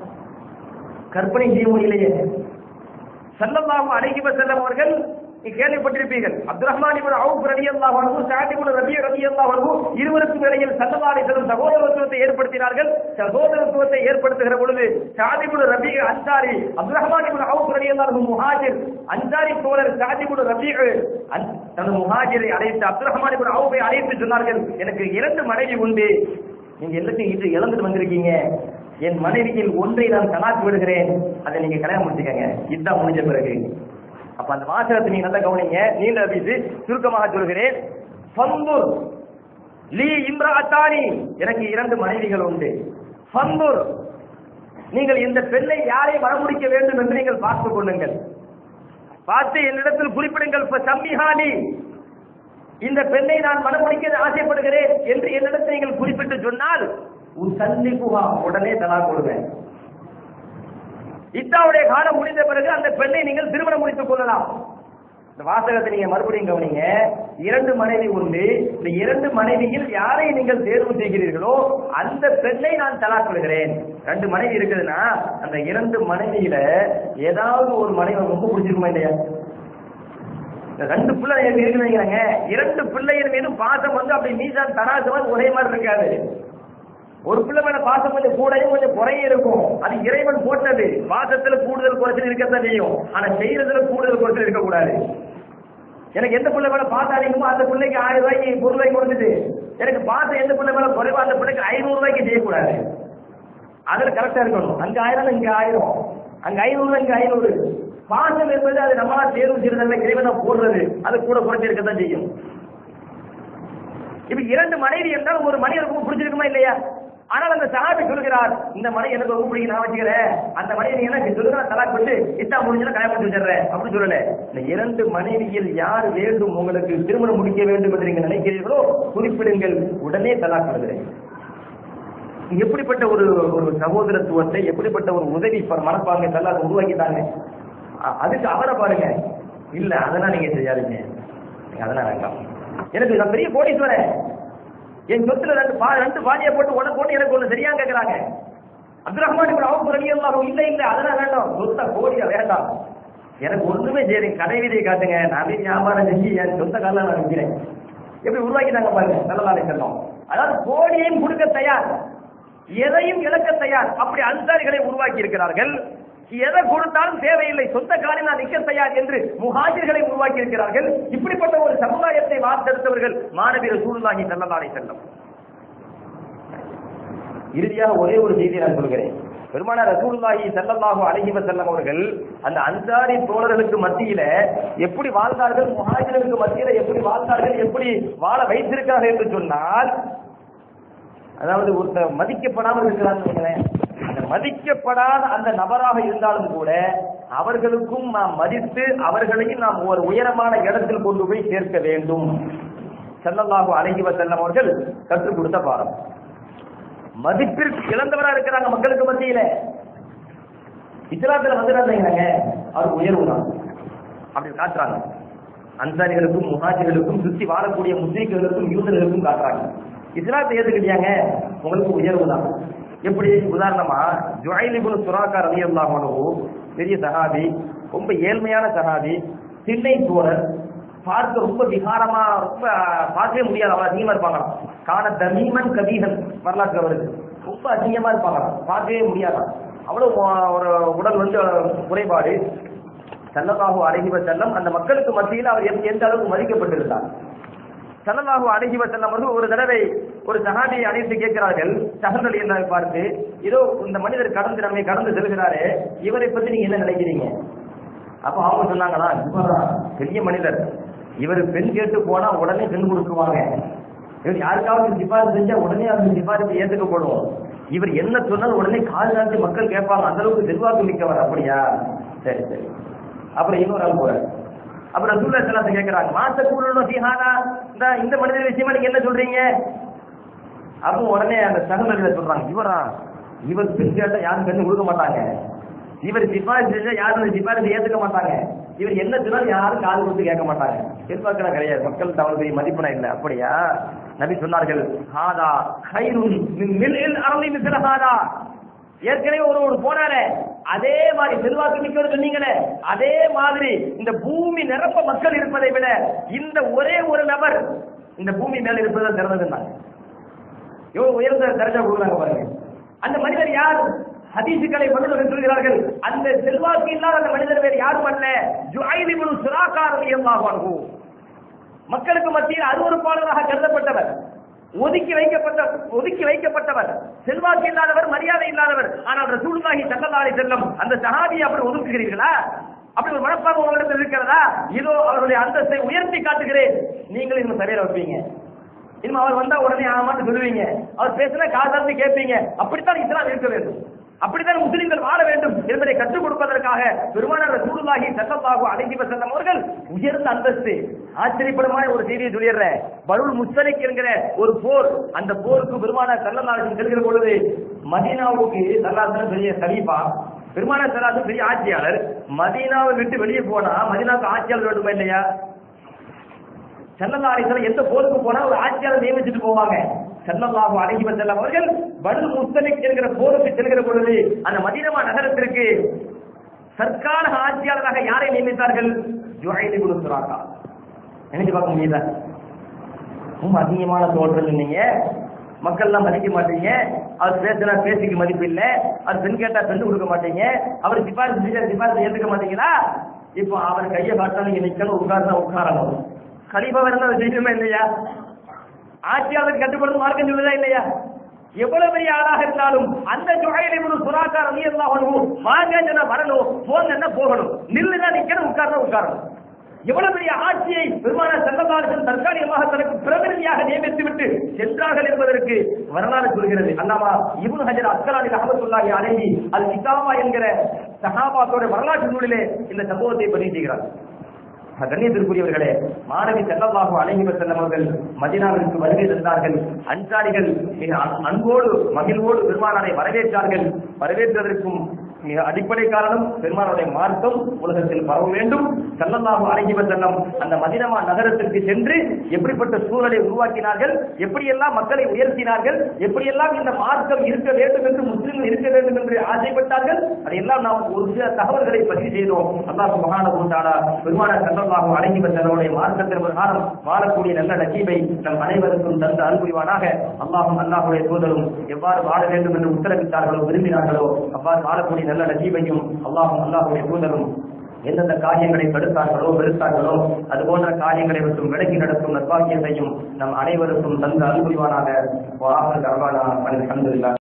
கற்பனை செய்ய முடியலையே சல்லல்லாஹு அலைஹி வஸல்லம் அவர்கள் நீ கேள்விப்பட்டிருப்பீர்கள் அப்துல் ரஹ்மான் இப்னு அவுஃப் ரலியல்லாஹு அன்ஹு சஅத் இப்னு ரபீ ரலியல்லாஹு அன்ஹு இருவருக்கும் இடையில் ஸல்லல்லாஹு அலைஹி வஸல்லம் சகோதரத்துவத்தை ஏற்படுத்தினார்கள் சகோதரத்துவத்தை ஏற்படுத்துகிற பொழுது Saad ibn Rabi Ansari Abdul Rahman ibn Awf ரலியல்லாஹு அன்ஹு முஹாஜிர் அன்சாரி தோழர் சஅத் இப்னு ரபீ அந்த முஹாஜிரை அழைத்து அப்துல் ரஹ்மான் இப்னு அவுஃபை அழைத்து சொன்னார்கள் எனக்கு இரண்டு மனைவி உண்டு நீங்க எல்லாத்தையும் இன்று இழந்துட்டு வந்திருக்கீங்க என் மனைவியில் ஒன்றை நான் தலாக்கு விடுகிறேன் அதை நீங்க கல்யாணம் முடிச்சுக்கங்க இதுதான் முடிஞ்ச பிறகு அப்ப அந்த வாசகத்தை நீங்க நல்லா கவனிங்க நீண்ட வீசு சுருக்கமாக சொல்கிறேன் ஃபந்துர் லீ இம்ராத்தானி எனக்கு இரண்டு மனைவிகள் உண்டு ஃபந்துர் நீங்கள் இந்த பெண்ணை யாரை மனமுடிக்க வேண்டும் என்று நீங்கள் பார்த்துக் கொள்ளுங்கள் பார்த்து என்னிடத்தில் குறிப்பிடுங்கள் சம்மிஹானி இந்த பெண்ணை நான் மனமுடிக்க ஆசைப்படுகிறேன் என்று என்னிடத்தில் நீங்கள் குறிப்பிட்டு சொன்னால் சந்திப்புவா உடனே தலா கொடுவேன் இத்தாவுடைய காலம் முடிந்த பிறகு அந்த பெண்ணை நீங்கள் திருமணம் முடித்துக் கொள்ளலாம் இந்த வாசகத்தை நீங்க மறுபடியும் கவனிங்க இரண்டு மனைவி உண்டு இந்த இரண்டு மனைவியில் யாரை நீங்கள் தேர்வு செய்கிறீர்களோ அந்த பெண்ணை நான் தலா கொள்கிறேன் ரெண்டு மனைவி இருக்குதுன்னா அந்த இரண்டு மனைவியில ஏதாவது ஒரு மனைவி ரொம்ப பிடிச்சிருக்குமா இல்லையா இந்த ரெண்டு பிள்ளை இருக்குதுங்கிறாங்க இரண்டு பிள்ளைகள் மீதும் பாசம் வந்து அப்படி மீசான் தராசு மாதிரி ஒரே மாதிரி இருக்காது ஒரு பிள்ளை மேல பாசம் கொஞ்சம் கூடையும் கொஞ்சம் குறையும் இருக்கும் அது இறைவன் போட்டது பாசத்துல கூடுதல் குறைச்சல் இருக்கத்தான் செய்யும் ஆனா செய்யறதுல கூடுதல் குறைச்சல் இருக்கக்கூடாது எனக்கு எந்த பிள்ளை மேல பாசம் அதிகமோ அந்த பிள்ளைக்கு ஆயிரம் ரூபாய்க்கு பொருள் ரூபாய்க்கு கொடுத்துட்டு எனக்கு பாசம் எந்த பிள்ளை மேல குறைவா அந்த பிள்ளைக்கு ஐநூறு ரூபாய்க்கு செய்யக்கூடாது அதுல கரெக்டா இருக்கணும் அங்க ஆயிரம் இங்க ஆயிரம் அங்க ஐநூறு இங்க ஐநூறு பாசம் என்பது அது நம்மளா தேர்வு செய்யறதில்ல இறைவனா போடுறது அது கூட குறைச்சி இருக்கத்தான் செய்யும் இப்ப இரண்டு மனைவி என்றால் ஒரு மனிதனுக்கு ரொம்ப பிடிச்சிருக்குமா இல்லையா ஆனால் அந்த சஹாபி சொல்கிறார் இந்த மனைவி எனக்கு ரொம்ப பிடிக்கும் நான் வச்சுக்கிறேன் அந்த மனைவி நீ எனக்கு சொல்லுங்க நான் தலாக் விட்டு இத்தா முடிஞ்சா கல்யாணம் பண்ணி வச்சிடுறேன் அப்படின்னு சொல்லல இந்த இரண்டு மனைவியில் யார் வேண்டும் உங்களுக்கு திருமணம் முடிக்க வேண்டும் என்று நீங்க நினைக்கிறீர்களோ குறிப்பிடுங்கள் உடனே தலாக் விடுகிறேன் எப்படிப்பட்ட ஒரு ஒரு சகோதரத்துவத்தை எப்படிப்பட்ட ஒரு உதவி மனப்பாங்க தலாக் உருவாக்கிட்டாங்க அ- அதுக்கு அவரை பாருங்க இல்ல அதெல்லாம் நீங்க செய்யாதீங்க நீங்க அதெல்லாம் வேண்டாம் எனக்கு நான் பெரிய கோடீஸ்வரன் என் சொத்துல ரெண்டு பா ரெண்டு பாதியை போட்டு உனக்கு ஒண்ணு எனக்கு ஒண்ணு சரியா கேக்குறாங்க அப்துல் ரஹ்மான் இப்ப அவங்க ரலி அல்லாஹ் இல்ல இல்ல அதெல்லாம் வேண்டாம் சொத்த கோடியா வேண்டாம் எனக்கு ஒண்ணுமே சரி கடை வீதியை காட்டுங்க நான் போய் வியாபாரம் செஞ்சு என் சொந்த காலில் நான் நிற்கிறேன் எப்படி உருவாக்கிட்டாங்க பாருங்க நல்லதாலே செல்லம் அதாவது கோடியையும் கொடுக்க தயார் எதையும் இழக்க தயார் அப்படி அன்சாரிகளை உருவாக்கி இருக்கிறார்கள் எதை கொடுத்தாலும் தேவையில்லை சொந்த காலில் நான் நிற்க தயார் என்று முஹாஜிர்களை உருவாக்கி இருக்கிறார்கள் இப்படிப்பட்ட ஒரு சமுதாயத்தை வார்த்தெடுத்தவர்கள் மாணவி ரசூலுல்லாஹி ஸல்லல்லாஹு அலைஹி வஸல்லம் இறுதியாக ஒரே ஒரு செய்தியை நான் சொல்கிறேன் பெருமானார் ரசூலுல்லாஹி ஸல்லல்லாஹு அலைஹி வஸல்லம் அவர்கள் அந்த அன்சாரி தோழர்களுக்கு மத்தியில எப்படி வாழ்ந்தார்கள் முஹாஜிர்களுக்கு மத்தியில எப்படி வாழ்ந்தார்கள் எப்படி வாழ வைத்திருக்கிறார்கள் என்று சொன்னால் அதாவது ஒருத்தர் மதிக்கப்படாமல் இருக்கிறான்னு வைங்களேன். அந்த மதிக்கப்படாத அந்த நபராக இருந்தாலும் கூட அவர்களுக்கும் நாம் மதித்து அவர்களையும் நாம் ஒரு உயரமான இடத்தில் கொண்டு போய் சேர்க்க வேண்டும் ஸல்லல்லாஹு அலைஹி வஸல்லம் அவர்கள் கற்றுக் கொடுத்த பாடம் மதிப்பிற்கு இழந்தவரா இருக்கிறாங்க மக்களுக்கு மத்தியில இஸ்லாத்துல வந்துடாதீங்க அவர் உயர்வு தான் அப்படி காட்டுறாங்க அன்சாரிகளுக்கும் முஹாஜிர்களுக்கும் சுத்தி வாழக்கூடிய முஸ்லீம்களுக்கும் யூதர்களுக்கும் காட்டுறாங்க இஸ்லாத்தை ஏத்துக்கிட்டியாங்க உங்களுக்கு உயர்வு தான் எப்படி உதாரணமா ஜுவைல் இப்னு சுராக்கா ரலியல்லாஹு அன்ஹு பெரிய சஹாபி ரொம்ப ஏழ்மையான சஹாபி திண்ணை தோழர் பார்க்க ரொம்ப விகாரமா ரொம்ப பார்க்கவே முடியாது அவ்வளவு அதிகமா இருப்பாங்களாம் காண தமீமன் கபீகன் வரலாற்று வருது ரொம்ப அதிகமா இருப்பாங்களாம் பார்க்கவே முடியாதாம் அவ்வளவு ஒரு உடல் வந்து குறைபாடு சல்லல்லாஹு அலைஹி வஸல்லம் அந்த மக்களுக்கு மத்தியில் அவர் எந்த- எந்த அளவுக்கு மதிக்கப்பட்டிருந்தார் சல்லல்லாஹு அலைஹி வஸல்லம் அவர்கள் ஒரு தடவை ஒரு சஹாபியை அழைத்து கேட்கிறார்கள் சகந்தல் என்ன பார்த்து இதோ இந்த மனிதர் கடந்து நம்மை கடந்து செல்கிறாரே இவரை பத்தி நீங்க என்ன நினைக்கிறீங்க அப்ப அவங்க சொன்னாங்களா இவரா பெரிய மனிதர் இவர் பெண் கேட்டு போனா உடனே பெண் கொடுக்குவாங்க இவர் யாருக்காவது சிபாரிசு செஞ்சா உடனே அந்த சிபாரிசு ஏத்துக்கப்படும் இவர் என்ன சொன்னாலும் உடனே காது காத்து மக்கள் கேட்பாங்க அந்த அளவுக்கு செல்வாக்கு மிக்கவர் அப்படியா சரி சரி அப்புறம் இன்னொரு ஆள் போறாரு அப்புறம் ரசூல்லா ஸல்லல்லாஹு அலைஹி கேக்குறாங்க மாச கூறணும் சிஹானா இந்த இந்த மனிதர் விஷயமா நீங்க என்ன சொல்றீங்க அப்போ உடனே அந்த சகோதரர்கள் சொல்றாங்க இவரா இவர் பெண் கேட்டா யாரும் பெண்ணு கொடுக்க மாட்டாங்க இவர் சிபாரிசு செஞ்சா யாரும் அந்த சிபாரிசு ஏத்துக்க மாட்டாங்க இவர் என்ன சொன்னாலும் யாரும் காது கொடுத்து கேட்க மாட்டாங்க எதிர்பார்க்கலாம் கிடையாது மக்கள் அவ்வளவு பெரிய மதிப்பெண்ணா இல்ல அப்படியா நபி சொன்னார்கள் ஹாதா ஹைருன் மின் மில்இல் அர்லி மிஸ்ல ஹாதா ஏற்கனவே ஒரு ஒரு போனாரே அதே மாதிரி செல்வாக்கு மிக்கவர் சொன்னீங்களே அதே மாதிரி இந்த பூமி நிரப்ப மக்கள் இருப்பதை விட இந்த ஒரே ஒரு நபர் இந்த பூமி மேல இருப்பதை திறந்ததுன்னாங்க எவ்வளவு உயர்ந்த தரஜா கொடுக்குறாங்க பாருங்க அந்த மனிதர் யார் ஹதீசுகளை வல்லுநர்கள் சொல்கிறார்கள் அந்த செல்வாக்கு இல்லாத அந்த மனிதர் வேறு யாரும் அல்ல ஜுஐலிபுல் சுராக்கா ரலியல்லாஹு அன்ஹு மக்களுக்கு மத்தியில் அருவறுப்பாளராக கருதப்பட்டவர் ஒதுக்கி வைக்கப்பட்ட ஒதுக்கி வைக்கப்பட்டவர் செல்வாக்கு இல்லாதவர் மரியாதை இல்லாதவர் ஆனால் ரசூலுல்லாஹி ஸல்லல்லாஹு அலைஹி வஸல்லம் அந்த சஹாபியை அப்படி ஒதுக்குகிறீர்களா அப்படி ஒரு மனப்பான்மை உங்களிடத்தில் இருக்கிறதா இதோ அவருடைய அந்தஸ்தை உயர்த்தி காட்டுகிறேன் நீங்கள் இன்னும் சரியா வைப்பீங்க இனிமே அவர் வந்தா உடனே ஆமான்னு சொல்லுவீங்க அவர் பேசினா காதார்ந்து கேட்பீங்க அப்படித்தான் இஸ்லாம் இருக்க வேண்டும் அப்படித்தான் முஸ்லிம்கள் வாழ வேண்டும் என்பதை கற்றுக் கொடுப்பதற்காக பெருமானார் ரசூலுல்லாஹி ஸல்லல்லாஹு அலைஹி வஸல்லம் அவர்கள் உயர்ந்த அந்தஸ்து ஆச்சரியப்படுமான ஒரு செய்தியை சொல்லிடுறேன் பருள் முஸ்தலிக் என்கிற ஒரு போர் அந்த போருக்கு பெருமானார் ஸல்லல்லாஹு அலைஹி செல்கிற பொழுது மதீனாவுக்கு சல்லாசன பெரிய சலீஃபா பெருமானார் ஸல்லல்லாஹு பெரிய ஆட்சியாளர் மதீனாவை விட்டு வெளியே போனா மதீனாவுக்கு ஆட்சியாளர் வேண்டுமா இல்லையா செல்லல்லா அலிசல்லம் எந்த போருக்கு போனா ஒரு ஆட்சியாளர் நியமிச்சுட்டு போவாங்க செல்லல்லாஹு அலைஹி வஸல்லம் அவர்கள் பனு முஸ்தலிக் என்கிற போருக்கு செல்கிற பொழுது அந்த மதீனமா நகரத்திற்கு சர்க்கார ஆட்சியாளராக யாரை நியமித்தார்கள் ஜுஹைலி குலு சுராக்கா நினைச்சு பார்க்க முடியுதா ரொம்ப அதிகமான தோற்றல் நீங்க மக்கள்லாம் மதிக்க மாட்டீங்க அவர் பேசினா பேசிக்கு மதிப்பு இல்ல அவர் பெண் கேட்டா பெண் கொடுக்க மாட்டீங்க அவர் சிபாரிசு செஞ்சா சிபாரிசு ஏத்துக்க மாட்டீங்களா இப்போ அவர் கையை காட்டா நீங்க நிக்கணும் உட்கார்ந்தா உட்காரணும் கலிபா இருந்தா அதை செய்யணுமா இல்லையா ஆட்சியாளருக்கு கட்டுப்படுத்த மார்க்கம் சொல்லுதா இல்லையா எவ்வளவு பெரிய ஆளாக இருந்தாலும் அந்த ஜுகையில ஒரு சுறாக்கார நீ எல்லாம் வரணும் வாங்க சொன்னா வரணும் போங்கன்னா போகணும் நில்லுனா நிக்கணும் உட்கார்ந்தா உட்காரணும் எவ்வளவு பெரிய ஆட்சியை பெருமான செல்லதாரர்கள் தற்காலிகமாக தனக்கு பிரதிநிதியாக நியமித்து விட்டு சென்றார்கள் என்பதற்கு வரலாறு சொல்கிறது அல்லாமா இப்னு ஹஜர் அஸ்கலானி ரஹமத்துல்லாஹி அலைஹி அல் கிதாமா என்கிற சஹாபாத்தோட வரலாற்று நூலிலே இந்த சம்பவத்தை பதிவு செய்கிறார் கண்ணியத்திற்குரியவர்களே மாணவி செல்லல்லாஹு அலைஹி வஸல்லம் அவர்கள் மதீனாவிற்கு வருகை தந்தார்கள் அன்சாரிகள் மிக அன்- அன்போடு மகிழ்வோடு பெருமானாரை வரவேற்றார்கள் வரவேற்றதற்கும் மிக அடிப்படை காரணம் பெருமானுடைய மார்க்கம் உலகத்தில் பரவ வேண்டும் செல்லல்லாஹு அலைஹி வஸல்லம் அந்த மதினமா நகரத்திற்கு சென்று எப்படிப்பட்ட சூழலை உருவாக்கினார்கள் எப்படியெல்லாம் மக்களை உயர்த்தினார்கள் எப்படியெல்லாம் இந்த மார்க்கம் இருக்க வேண்டும் என்று முஸ்லிம்கள் இருக்க வேண்டும் என்று ஆசைப்பட்டார்கள் அதையெல்லாம் நாம் ஒரு சில தகவல்களை பதிவு செய்தோம் அல்லாஹ் சுப்ஹானஹு வ தஆலா பெருமானார் ஸல்லல்லாஹு அலைஹி வஸல்லமுடைய மார்க்கத்தின் பிரகாரம் வாழக்கூடிய நல்ல நசீபை நம் அனைவருக்கும் தந்த அன்புரிவானாக அல்லாஹும் அல்லாஹுடைய தூதரும் எவ்வாறு வாழ வேண்டும் என்று உத்தரவிட்டார்களோ விரும்பினார்களோ அவ்வாறு வாழக்கூடிய நல்ல நசீபையும் அல்லாஹும் அல்லாஹுடைய தூதரும் எந்தெந்த காரியங்களை தடுத்தார்களோ வெறுத்தார்களோ அது போன்ற காரியங்களை விட்டும் விலகி நடக்கும் நற்பாக்கியத்தையும் நம் அனைவருக்கும் தந்த அன்புரிவானாக வாஹர் அல்ஹம்துலில்லாஹ்